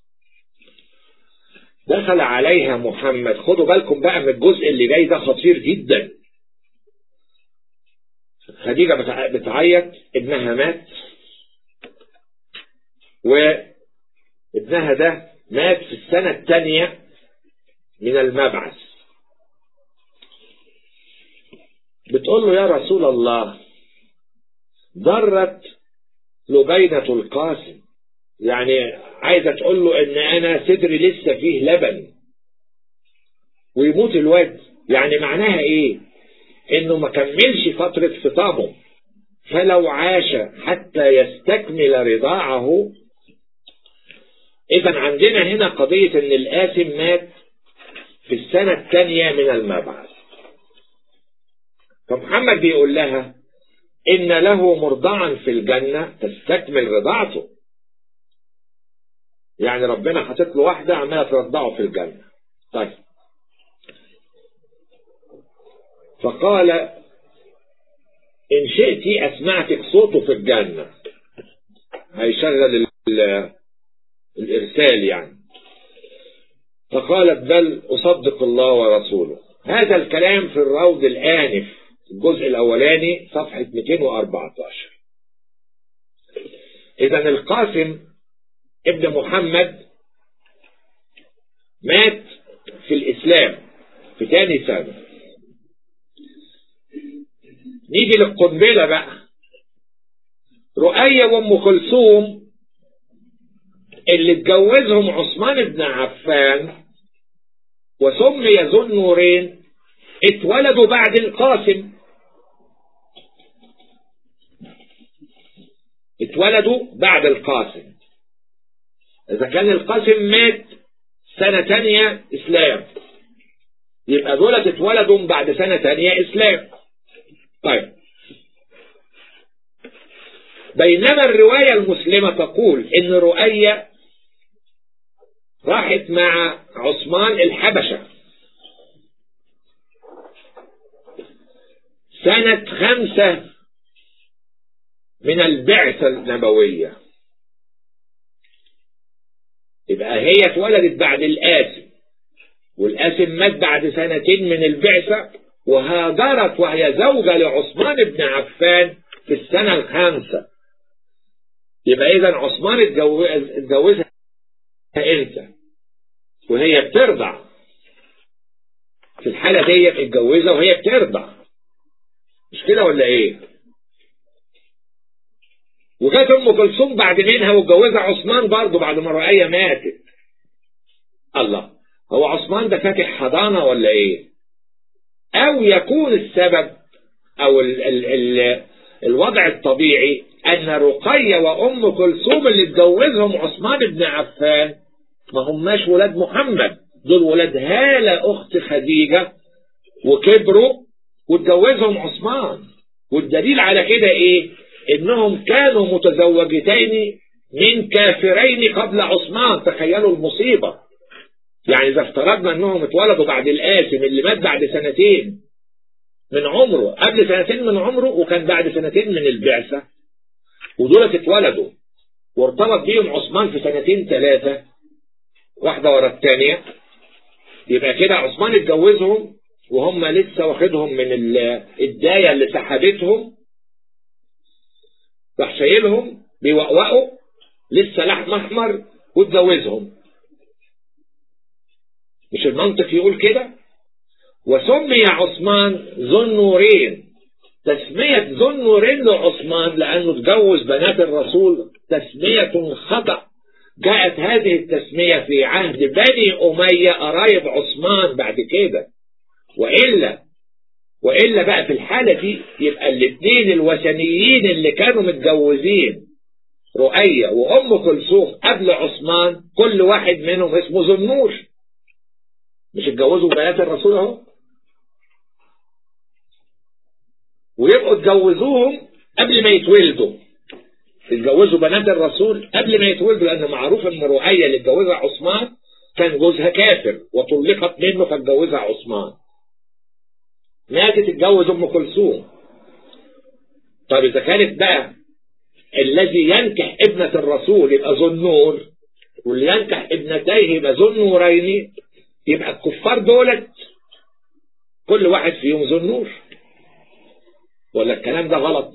دخل عليها محمد خدوا بالكم بقى من الجزء اللي جاي ده خطير جدا خديجة بتعيط ابنها مات وابنها ده مات في السنة الثانية من المبعث بتقول له يا رسول الله ضرت لبينة القاسم يعني عايزة تقول له ان انا صدري لسه فيه لبن ويموت الواد يعني معناها ايه انه ما كملش فترة فطامه فلو عاش حتى يستكمل رضاعه اذا عندنا هنا قضية ان القاسم مات في السنة الثانية من المبعث فمحمد بيقول لها إن له مرضعا في الجنة تستكمل رضاعته يعني ربنا حاطط له واحدة عمالة ترضعه في الجنة طيب فقال إن شئت أسمعتك صوته في الجنة هيشغل الإرسال يعني فقالت بل أصدق الله ورسوله هذا الكلام في الروض الآنف الجزء الأولاني صفحة 214 إذا القاسم ابن محمد مات في الإسلام في تاني سنة نيجي للقنبلة بقى رؤية وام كلثوم اللي اتجوزهم عثمان بن عفان وسمي ذو النورين اتولدوا بعد القاسم اتولدوا بعد القاسم إذا كان القاسم مات سنة تانية إسلام يبقى دولت اتولدوا بعد سنة تانية إسلام طيب بينما الرواية المسلمة تقول إن رؤية راحت مع عثمان الحبشة سنة خمسة من البعثة النبوية يبقى هي اتولدت بعد القاسم والقاسم مات بعد سنتين من البعثة وهاجرت وهي زوجة لعثمان بن عفان في السنة الخامسة يبقى إذا عثمان اتجوزها امتى وهي بترضع في الحالة دي اتجوزها وهي بترضع مش كده ولا ايه وجات ام كلثوم بعد منها واتجوزها عثمان برضه بعد ما رؤية ماتت الله هو عثمان ده فاتح حضانة ولا ايه او يكون السبب او ال ال ال الوضع الطبيعي ان رقية وام كلثوم اللي اتجوزهم عثمان بن عفان ما هماش ولاد محمد دول ولاد هالة اخت خديجة وكبروا واتجوزهم عثمان والدليل على كده ايه انهم كانوا متزوجتين من كافرين قبل عثمان تخيلوا المصيبة يعني اذا افترضنا انهم اتولدوا بعد القاسم اللي مات بعد سنتين من عمره قبل سنتين من عمره وكان بعد سنتين من البعثة ودول اتولدوا وارتبط بيهم عثمان في سنتين ثلاثة واحدة ورا الثانية يبقى كده عثمان اتجوزهم وهم لسه واخدهم من الداية اللي سحبتهم راح شايلهم بيوقوقوا لسه لحم احمر واتجوزهم مش المنطق يقول كده وسمي عثمان ذو النورين تسمية ذو النورين لعثمان لأنه اتجوز بنات الرسول تسمية خطأ جاءت هذه التسمية في عهد بني أمية قرايب عثمان بعد كده وإلا وإلا بقى في الحالة دي يبقى الاثنين الوثنيين اللي كانوا متجوزين رؤية وأم كلثوم قبل عثمان كل واحد منهم اسمه ذو النور مش اتجوزوا بنات الرسول اهو ويبقوا اتجوزوهم قبل ما يتولدوا اتجوزوا بنات الرسول قبل ما يتولدوا لان معروف ان رؤية اللي اتجوزها عثمان كان جوزها كافر وطلقت منه فاتجوزها عثمان ماتت اتجوز ام كلثوم طب اذا كانت بقى الذي ينكح ابنة الرسول يبقى ذو النور واللي ينكح ابنتيه يبقى ذو النورين يبقى الكفار دولت كل واحد فيهم ذو النور ولا الكلام ده غلط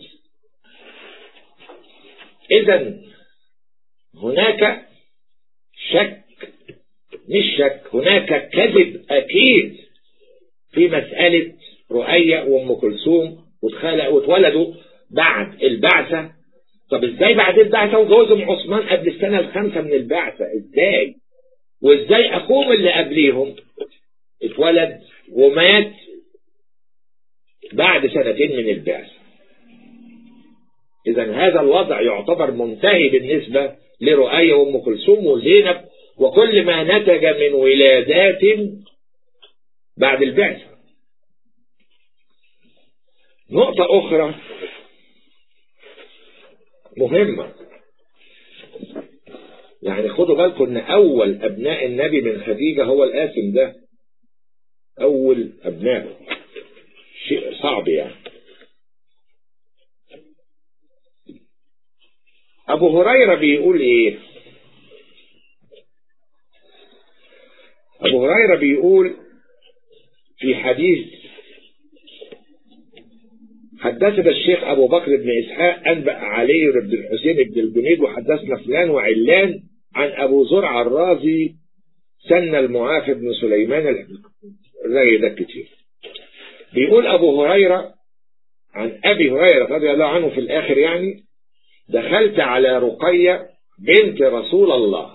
اذا هناك شك مش شك هناك كذب اكيد في مسألة رؤية وام كلثوم واتولدوا بعد البعثة طب ازاي بعد البعثة وجوزهم عثمان قبل السنة الخامسة من البعثة ازاي وازاي اخوهم اللي قبليهم اتولد ومات بعد سنتين من البعثة اذا هذا الوضع يعتبر منتهي بالنسبة لرؤية وام كلثوم وزينب وكل ما نتج من ولادات بعد البعثة نقطة أخرى مهمة يعني خدوا بالكم ان اول ابناء النبي من خديجة هو القاسم ده اول ابنائه شيء صعب يعني ابو هريرة بيقول ايه ابو هريرة بيقول في حديث حدثنا الشيخ أبو بكر بن إسحاق أنبأ علي بن الحسين بن الجنيد وحدثنا فلان وعلان عن أبو زرع الرازي سن المعافى بن سليمان زي ده كتير بيقول أبو هريرة عن أبي هريرة رضي الله عنه في الآخر يعني دخلت على رقية بنت رسول الله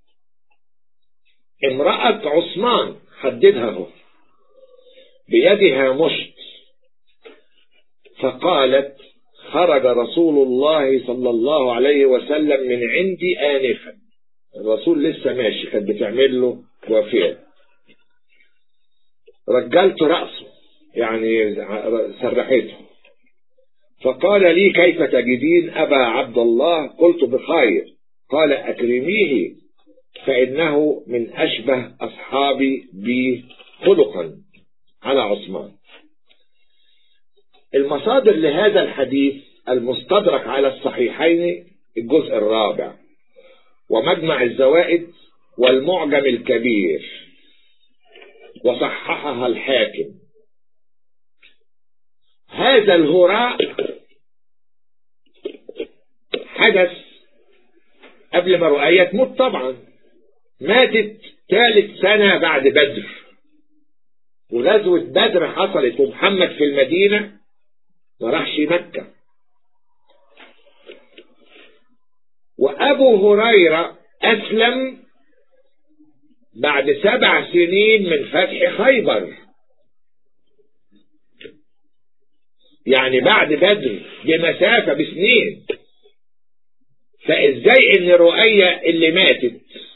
امرأة عثمان حددها هو بيدها مشط فقالت خرج رسول الله صلى الله عليه وسلم من عندي آنفا الرسول لسه ماشي كانت بتعمل له وفية رجلت رأسه يعني سرحته فقال لي كيف تجدين أبا عبد الله قلت بخير قال أكرميه فإنه من أشبه أصحابي بي خلقا على عثمان المصادر لهذا الحديث المستدرك على الصحيحين الجزء الرابع ومجمع الزوائد والمعجم الكبير وصححها الحاكم هذا الهراء حدث قبل ما رؤية تموت طبعا ماتت ثالث سنة بعد بدر وغزوة بدر حصلت ومحمد في المدينة ما راحش مكة وأبو هريرة أسلم بعد سبع سنين من فتح خيبر يعني بعد بدر بمسافة بسنين فازاي ان رؤية اللي ماتت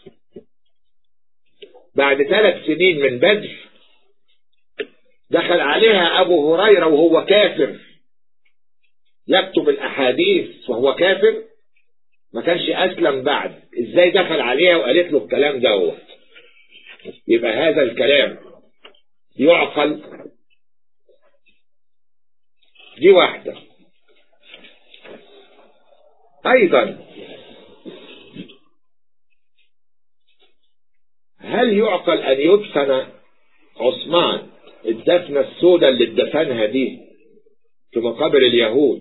بعد ثلاث سنين من بدر دخل عليها ابو هريرة وهو كافر يكتب الاحاديث وهو كافر ما كانش اسلم بعد ازاي دخل عليها وقالت له الكلام دوت يبقى هذا الكلام يعقل دي واحدة ايضا هل يعقل ان يدفن عثمان الدفنة السوداء اللي اتدفنها دي في مقابر اليهود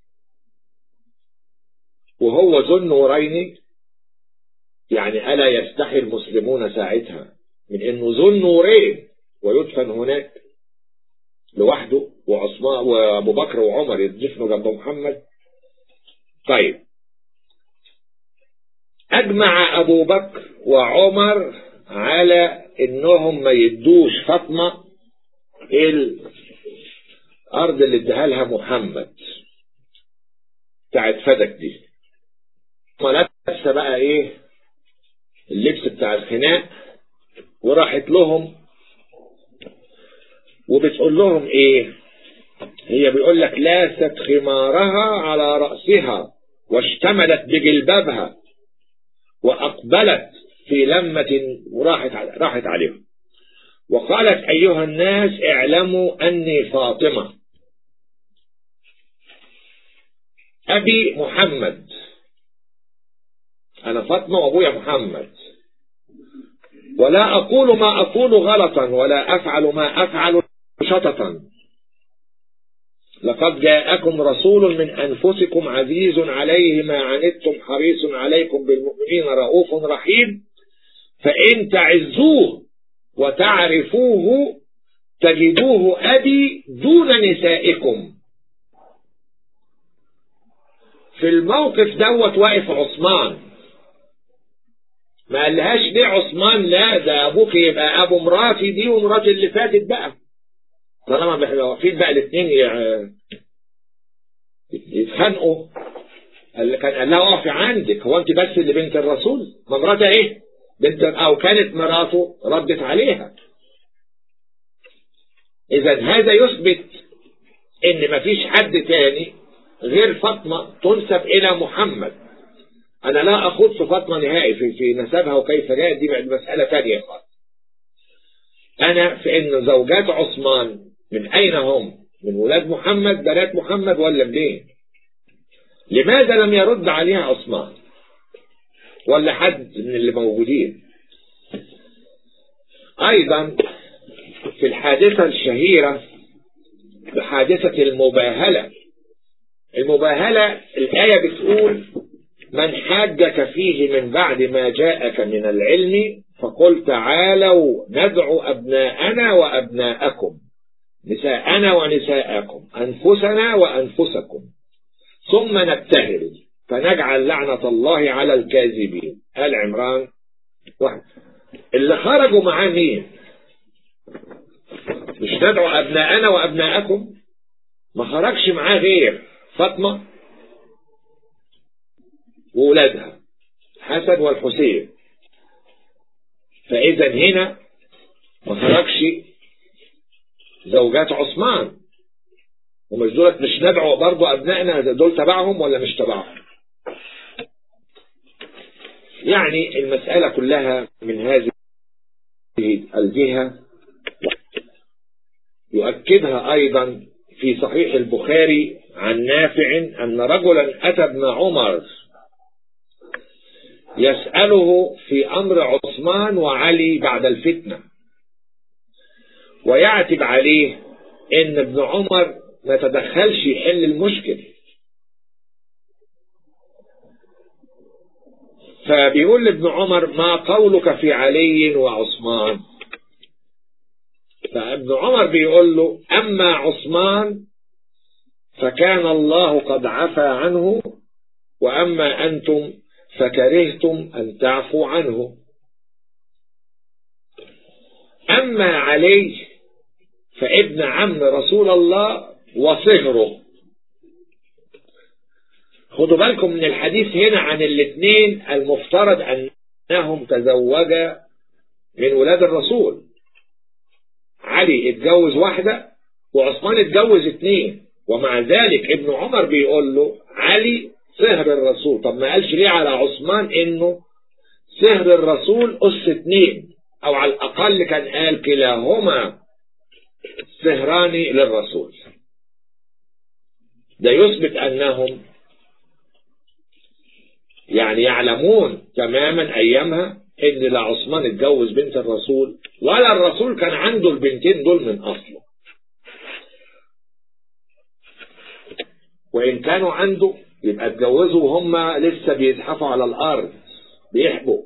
وهو ذو النورين يعني ألا يستحي المسلمون ساعتها من انه ذو النورين ويدفن هناك لوحده وعثمان وابو بكر وعمر يدفنوا جنب محمد طيب اجمع ابو بكر وعمر على انهم ما يدوش فاطمه الارض اللي اداها لها محمد بتاعت فدك دي لابسه بقى ايه اللبس بتاع الخناق وراحت لهم وبتقول لهم ايه هي بيقول لك لاست خمارها على رأسها واشتملت بجلبابها وأقبلت في لمة وراحت راحت عليهم وقالت أيها الناس اعلموا أني فاطمة أبي محمد أنا فاطمة وأبويا محمد ولا أقول ما أقول غلطا ولا أفعل ما أفعل شططا لقد جاءكم رسول من أنفسكم عزيز عليه ما عنتم حريص عليكم بالمؤمنين رؤوف رحيم فإن تعزوه وتعرفوه تجدوه أبي دون نسائكم في الموقف دوت واقف عثمان ما قالهاش ليه عثمان لا ده ابوك يبقى ابو مراتي دي ومراتي اللي فاتت بقى طالما احنا واقفين بقى الاثنين يتخانقوا اللي كان قال لها اقفي عندك هو انت بس اللي بنت الرسول ما مراتها ايه بنت او كانت مراته ردت عليها اذا هذا يثبت ان مفيش حد تاني غير فاطمة تنسب الى محمد انا لا اخوض في فاطمة نهائي في, في نسبها وكيف جاءت دي مسألة تانية خالص انا في ان زوجات عثمان من اين هم من ولاد محمد بنات محمد ولا منين لماذا لم يرد عليها عثمان ولا حد من اللي موجودين ايضا في الحادثة الشهيرة بحادثة المباهلة المباهلة الآية بتقول من حاجك فيه من بعد ما جاءك من العلم فقل تعالوا ندعو أبناءنا وأبناءكم نساءنا ونساءكم أنفسنا وأنفسكم ثم نبتهل فنجعل لعنة الله على الكاذبين آل عمران واحد اللي خرجوا معاه مين مش ندعو أبناءنا وأبناءكم ما خرجش معاه غير فاطمة وولادها حسن والحسين فإذا هنا ما خرجش زوجات عثمان ومش دولت مش ندعو برضو أبنائنا دول تبعهم ولا مش تبعهم يعني المسألة كلها من هذه الجهة يؤكدها أيضا في صحيح البخاري عن نافع أن رجلا أتى ابن عمر يسأله في أمر عثمان وعلي بعد الفتنة ويعتب عليه إن ابن عمر ما تدخلش يحل المشكل فبيقول لابن عمر ما قولك في علي وعثمان فابن عمر بيقول له أما عثمان فكان الله قد عفى عنه وأما أنتم فكرهتم أن تعفوا عنه أما علي فابن عم رسول الله وصهره خدوا بالكم من الحديث هنا عن الاثنين المفترض أنهم تزوجا من ولاد الرسول علي اتجوز واحدة وعثمان اتجوز اثنين ومع ذلك ابن عمر بيقول له علي سهر الرسول طب ما قالش ليه على عثمان انه سهر الرسول اس اثنين او على الاقل كان قال كلاهما سهران للرسول ده يثبت انهم يعني يعلمون تماما ايامها ان لا عثمان اتجوز بنت الرسول ولا الرسول كان عنده البنتين دول من اصله وان كانوا عنده يبقى اتجوزوا وهم لسه بيزحفوا على الارض بيحبوا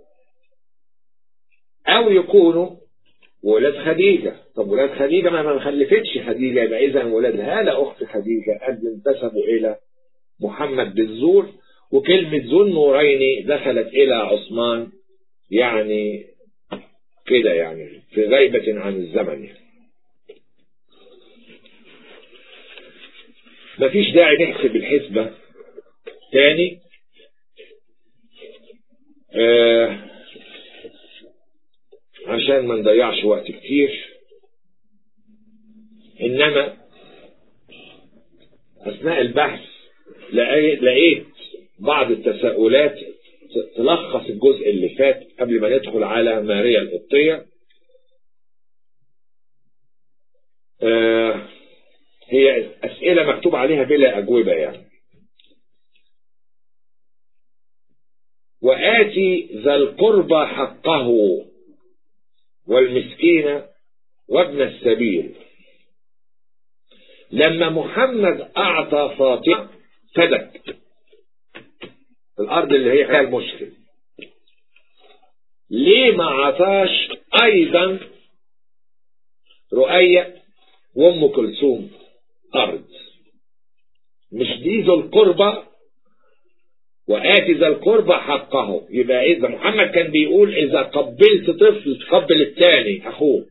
او يكونوا ولاد خديجة طب ولاد خديجة ما ما خلفتش خديجة يبقى اذا ولاد هالة اخت خديجة قد انتسبوا الى محمد بالزور وكلمة ذو النورين دخلت الى عثمان يعني كده يعني في غيبة عن الزمن يعني. مفيش داعي نحسب الحسبة تاني آه عشان ما نضيعش وقت كتير انما اثناء البحث لقيت بعض التساؤلات تلخص الجزء اللي فات قبل ما ندخل على ماريا القبطية آه هي أسئلة مكتوب عليها بلا أجوبة يعني وآتي ذا القربى حقه والمسكين وابن السبيل لما محمد أعطى فاطمة فدك الأرض اللي هي فيها المشكل ليه ما عطاش أيضا رؤية وأم كلثوم أرض مش دي ذو القربى وآتي ذا القربى حقه يبقى إذا محمد كان بيقول إذا قبلت طفل تقبل الثاني أخوه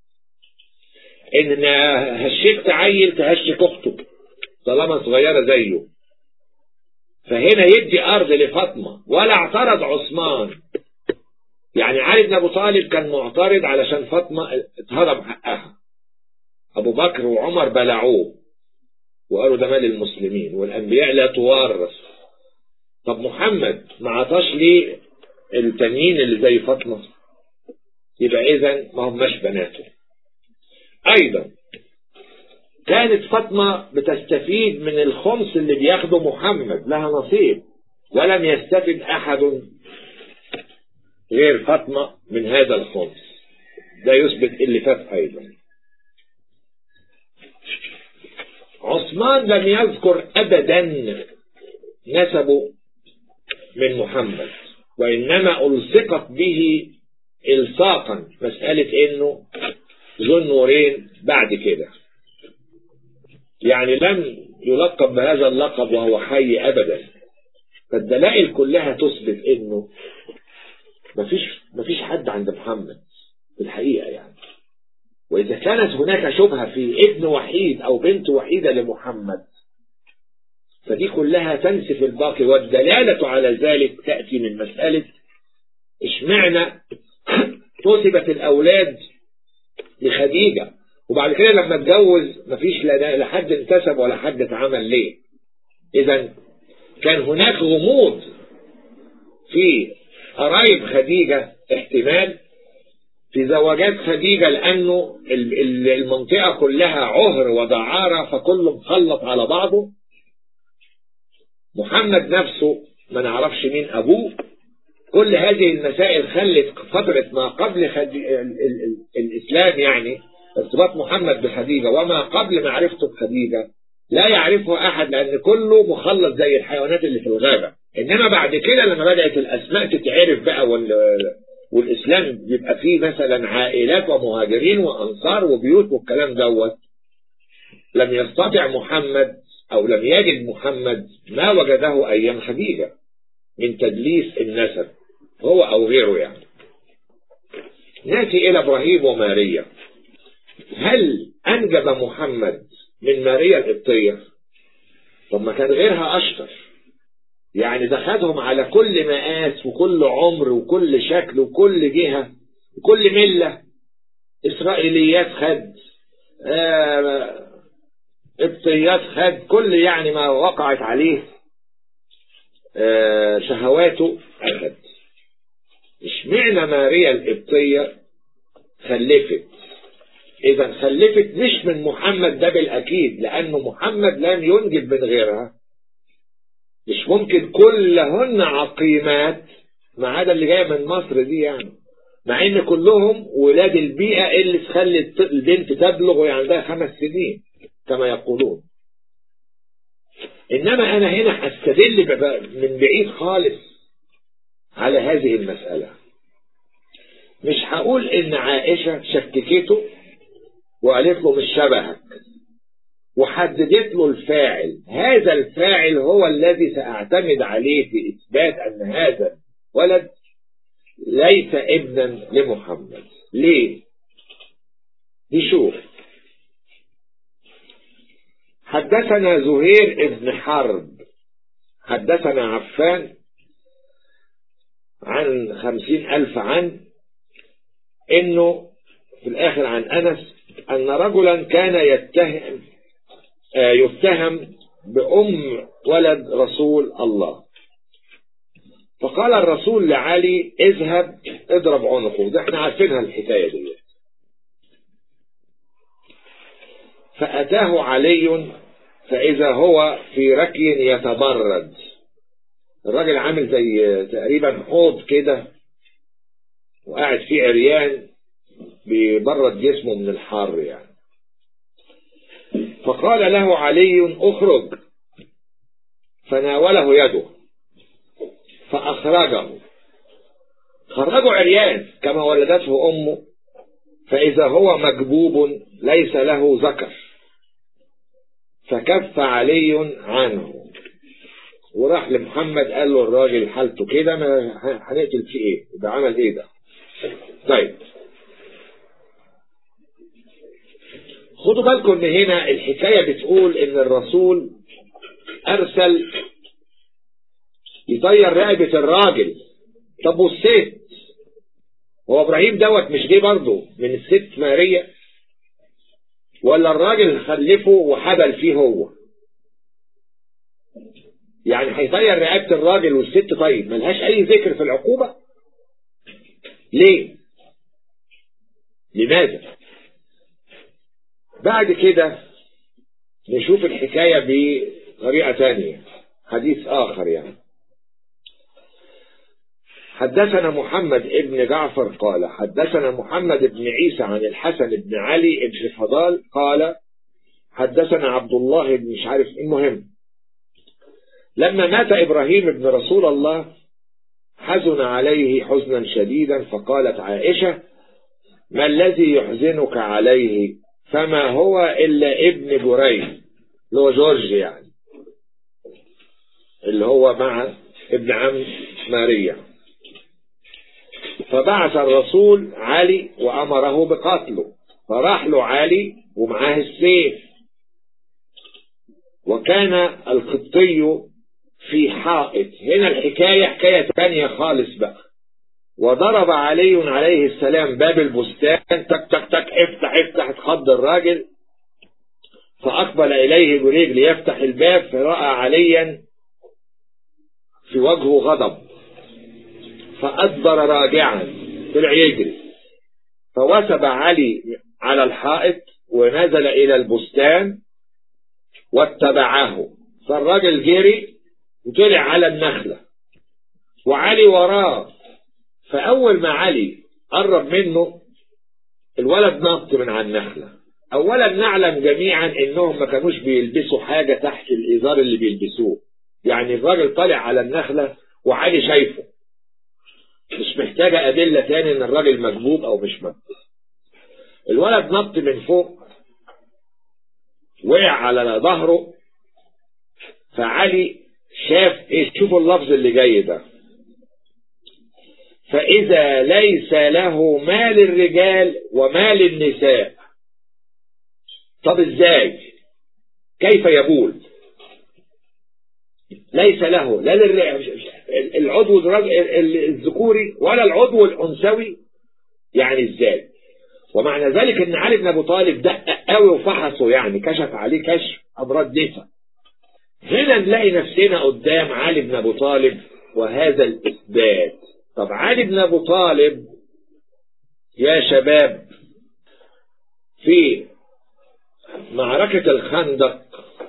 إن هشكت عيل تهشك أخته طالما صغيرة زيه فهنا يدي أرض لفاطمة ولا اعترض عثمان يعني علي بن أبو طالب كان معترض علشان فاطمة اتهرم حقها أبو بكر وعمر بلعوه وقالوا ده مال المسلمين والأنبياء لا تورث طب محمد ما عطاش ليه التانيين اللي زي فاطمة يبقى إذا ما هماش بناته أيضا كانت فاطمة بتستفيد من الخمس اللي بياخده محمد لها نصيب ولم يستفد أحد غير فاطمة من هذا الخمس ده يثبت اللي فات أيضا عثمان لم يذكر أبدا نسبه من محمد وإنما ألصقت به إلصاقا مسألة إنه ذو النورين بعد كده يعني لم يلقب بهذا اللقب وهو حي أبدا فالدلائل كلها تثبت إنه مفيش مفيش حد عند محمد في الحقيقة يعني وإذا كانت هناك شبهة في ابن وحيد أو بنت وحيدة لمحمد فدي كلها تنسف الباقي والدلالة على ذلك تأتي من مسألة اشمعنى نسبت الأولاد لخديجة وبعد كده لما اتجوز مفيش لا حد انتسب ولا حد اتعمل ليه إذا كان هناك غموض في قرايب خديجة احتمال في زواجات خديجة لأنه المنطقة كلها عهر ودعارة فكله مخلط على بعضه محمد نفسه ما نعرفش مين أبوه كل هذه المسائل خلت فترة ما قبل خدي... ال... ال... الإسلام يعني ارتباط محمد بخديجة وما قبل معرفته بخديجة لا يعرفه أحد لأن كله مخلط زي الحيوانات اللي في الغابة إنما بعد كده لما بدأت الأسماء تتعرف بقى وال... والإسلام بيبقى فيه مثلا عائلات ومهاجرين وأنصار وبيوت والكلام دوت لم يستطع محمد أو لم يجد محمد ما وجده أيام خديجة من تدليس النسب هو أو غيره يعني ناتي إلى إبراهيم وماريا هل أنجب محمد من ماريا القبطية طب ما كان غيرها أشطر يعني ده خدهم على كل مقاس وكل عمر وكل شكل وكل جهة وكل ملة إسرائيليات خد قبطيات خد كل يعني ما وقعت عليه شهواته أخد اشمعنى ماريا القبطية خلفت إذا خلفت مش من محمد ده بالأكيد لأنه محمد لم ينجب من غيرها مش ممكن كلهن عقيمات ما عدا اللي جايه من مصر دي يعني مع ان كلهم ولاد البيئه اللي تخلي البنت تبلغ وهي عندها خمس سنين كما يقولون انما انا هنا هستدل من بعيد خالص على هذه المساله مش هقول ان عائشه شككته وقالت له مش شبهك وحددت له الفاعل هذا الفاعل هو الذي سأعتمد عليه في إثبات أن هذا ولد ليس ابنا لمحمد ليه نشوف حدثنا زهير ابن حرب حدثنا عفان عن خمسين ألف عن إنه في الآخر عن أنس أن رجلا كان يتهم يتهم بأم ولد رسول الله فقال الرسول لعلي اذهب اضرب عنقه ده احنا عارفينها الحكاية دي فأتاه علي فإذا هو في ركي يتبرد الراجل عامل زي تقريبا حوض كده وقاعد فيه عريان بيبرد جسمه من الحر يعني فقال له علي اخرج فناوله يده فأخرجه خرجه عريان كما ولدته أمه فإذا هو مجبوب ليس له ذكر فكف علي عنه وراح لمحمد قال له الراجل حالته كده ما هنقتل فيه ايه ده عمل ايه ده طيب خدوا بالكم ان هنا الحكاية بتقول ان الرسول ارسل يطير رقبة الراجل طب والست هو ابراهيم دوت مش جه برضه من الست ماريا ولا الراجل خلفه وحبل فيه هو يعني هيطير رقبة الراجل والست طيب ملهاش اي ذكر في العقوبة ليه لماذا بعد كده نشوف الحكاية بطريقة تانية حديث آخر يعني حدثنا محمد ابن جعفر قال حدثنا محمد بن عيسى عن الحسن بن علي بن فضال قال حدثنا عبد الله بن مش عارف المهم لما مات إبراهيم بن رسول الله حزن عليه حزنا شديدا فقالت عائشة ما الذي يحزنك عليه فما هو إلا ابن بريد اللي هو جورج يعني اللي هو مع ابن عم ماريا فبعث الرسول علي وأمره بقتله فراح له علي ومعاه السيف وكان القبطي في حائط هنا الحكاية حكاية تانية خالص بقى وضرب علي عليه السلام باب البستان تك تك تك افتح افتح اتخض الراجل فأقبل إليه بريج ليفتح الباب فرأى عليا في وجهه غضب فأدبر راجعا طلع يجري فوثب علي على الحائط ونزل إلى البستان واتبعه فالراجل جري وطلع على النخلة وعلي وراه فأول ما علي قرب منه الولد نط من على النخلة اولا نعلم جميعا انهم ما كانوش بيلبسوا حاجة تحت الازار اللي بيلبسوه يعني الراجل طالع على النخلة وعلي شايفه مش محتاجة ادلة تاني ان الراجل مكبوب او مش مكبوب الولد نط من فوق وقع على ظهره فعلي شاف ايه شوفوا اللفظ اللي جاي ده فإذا ليس له مال الرجال ومال النساء طب ازاي كيف يقول ليس له لا العضو الذكوري ولا العضو الأنثوي يعني ازاي ومعنى ذلك ان علي بن ابو طالب دقق قوي وفحصه يعني كشف عليه كشف امراض نسا هنا نلاقي نفسنا قدام علي بن ابو طالب وهذا الاثبات طب علي بن ابو طالب يا شباب في معركة الخندق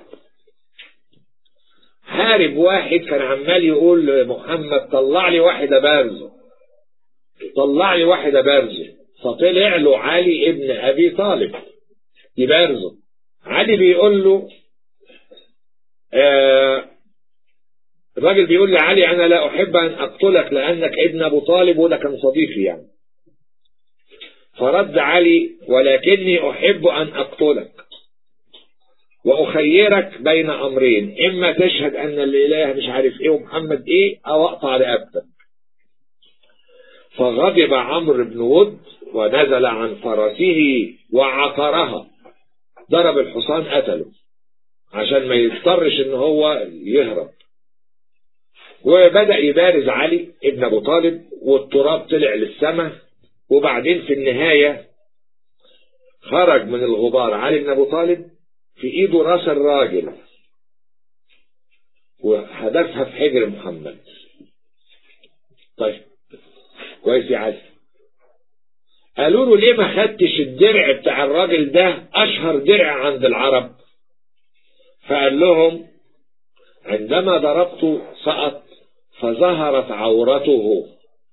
حارب واحد كان عمال يقول لمحمد طلع لي واحدة بارزة طلع لي واحدة بارزة فطلع له علي ابن ابي طالب دي بارزة علي بيقول له آه الراجل بيقول لعلي انا لا احب ان اقتلك لانك ابن ابو طالب وده كان صديقي يعني فرد علي ولكني احب ان اقتلك واخيرك بين امرين اما تشهد ان الاله مش عارف ايه ومحمد ايه او اقطع رقبتك فغضب عمرو بن ود ونزل عن فرسه وعقرها ضرب الحصان قتله عشان ما يضطرش ان هو يهرب وبدأ يبارز علي ابن ابو طالب والتراب طلع للسماء وبعدين في النهاية خرج من الغبار علي بن ابو طالب في ايده راس الراجل وحدثها في حجر محمد طيب كويس يا علي قالوا له ليه ما خدتش الدرع بتاع الراجل ده اشهر درع عند العرب فقال لهم عندما ضربت سقط فظهرت عورته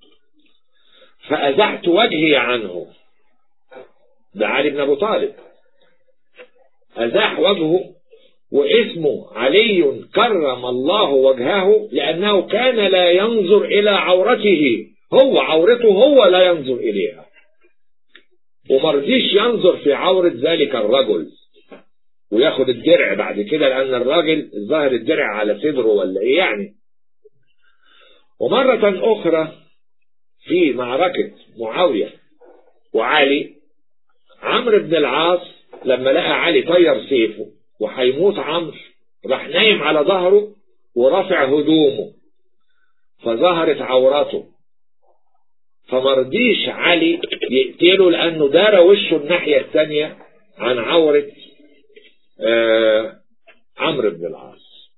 فأزعت وجهي عنه ده علي بن أبو طالب أزاح وجهه واسمه علي كرم الله وجهه لأنه كان لا ينظر إلى عورته هو عورته هو لا ينظر إليها ومرضيش ينظر في عورة ذلك الرجل وياخد الدرع بعد كده لأن الراجل ظاهر الدرع على صدره ولا إيه يعني ومرة أخرى في معركة معاوية وعلي عمرو بن العاص لما لقى علي طير سيفه وهيموت عمرو راح نايم على ظهره ورافع هدومه فظهرت عورته فمرضيش علي يقتله لأنه دار وشه الناحية الثانية عن عورة آه عمرو بن العاص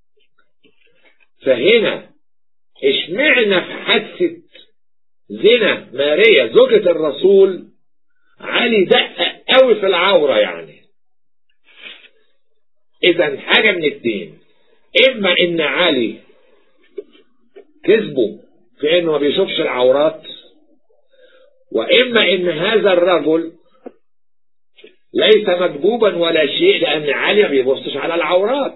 فهنا اشمعنا في حادثة زنا ماريا زوجة الرسول علي دقق قوي في العورة يعني اذا حاجة من اتنين اما ان علي كذبه في انه ما بيشوفش العورات واما ان هذا الرجل ليس مكبوبا ولا شيء لان علي ما بيبصش على العورات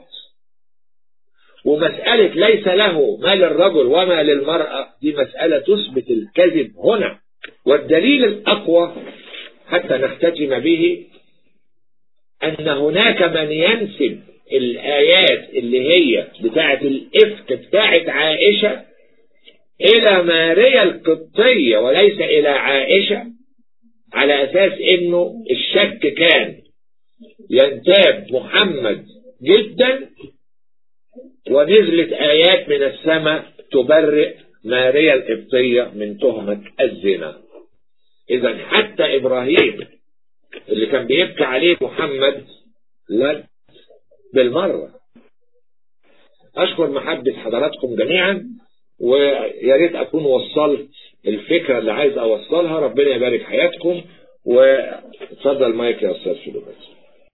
ومسألة ليس له ما للرجل وما للمرأة دي مسألة تثبت الكذب هنا والدليل الأقوى حتى نختتم به أن هناك من ينسب الآيات اللي هي بتاعة الإفك بتاعة عائشة إلى ماريا القبطية وليس إلى عائشة على أساس إنه الشك كان ينتاب محمد جدا ونزلت آيات من السماء تبرئ ماريا القبطية من تهمة الزنا إذا حتى إبراهيم اللي كان بيبكي عليه محمد لا بالمرة أشكر محبة حضراتكم جميعا ويا ريت أكون وصلت الفكرة اللي عايز أوصلها ربنا يبارك حياتكم واتفضل مايك يا أستاذ فلوبس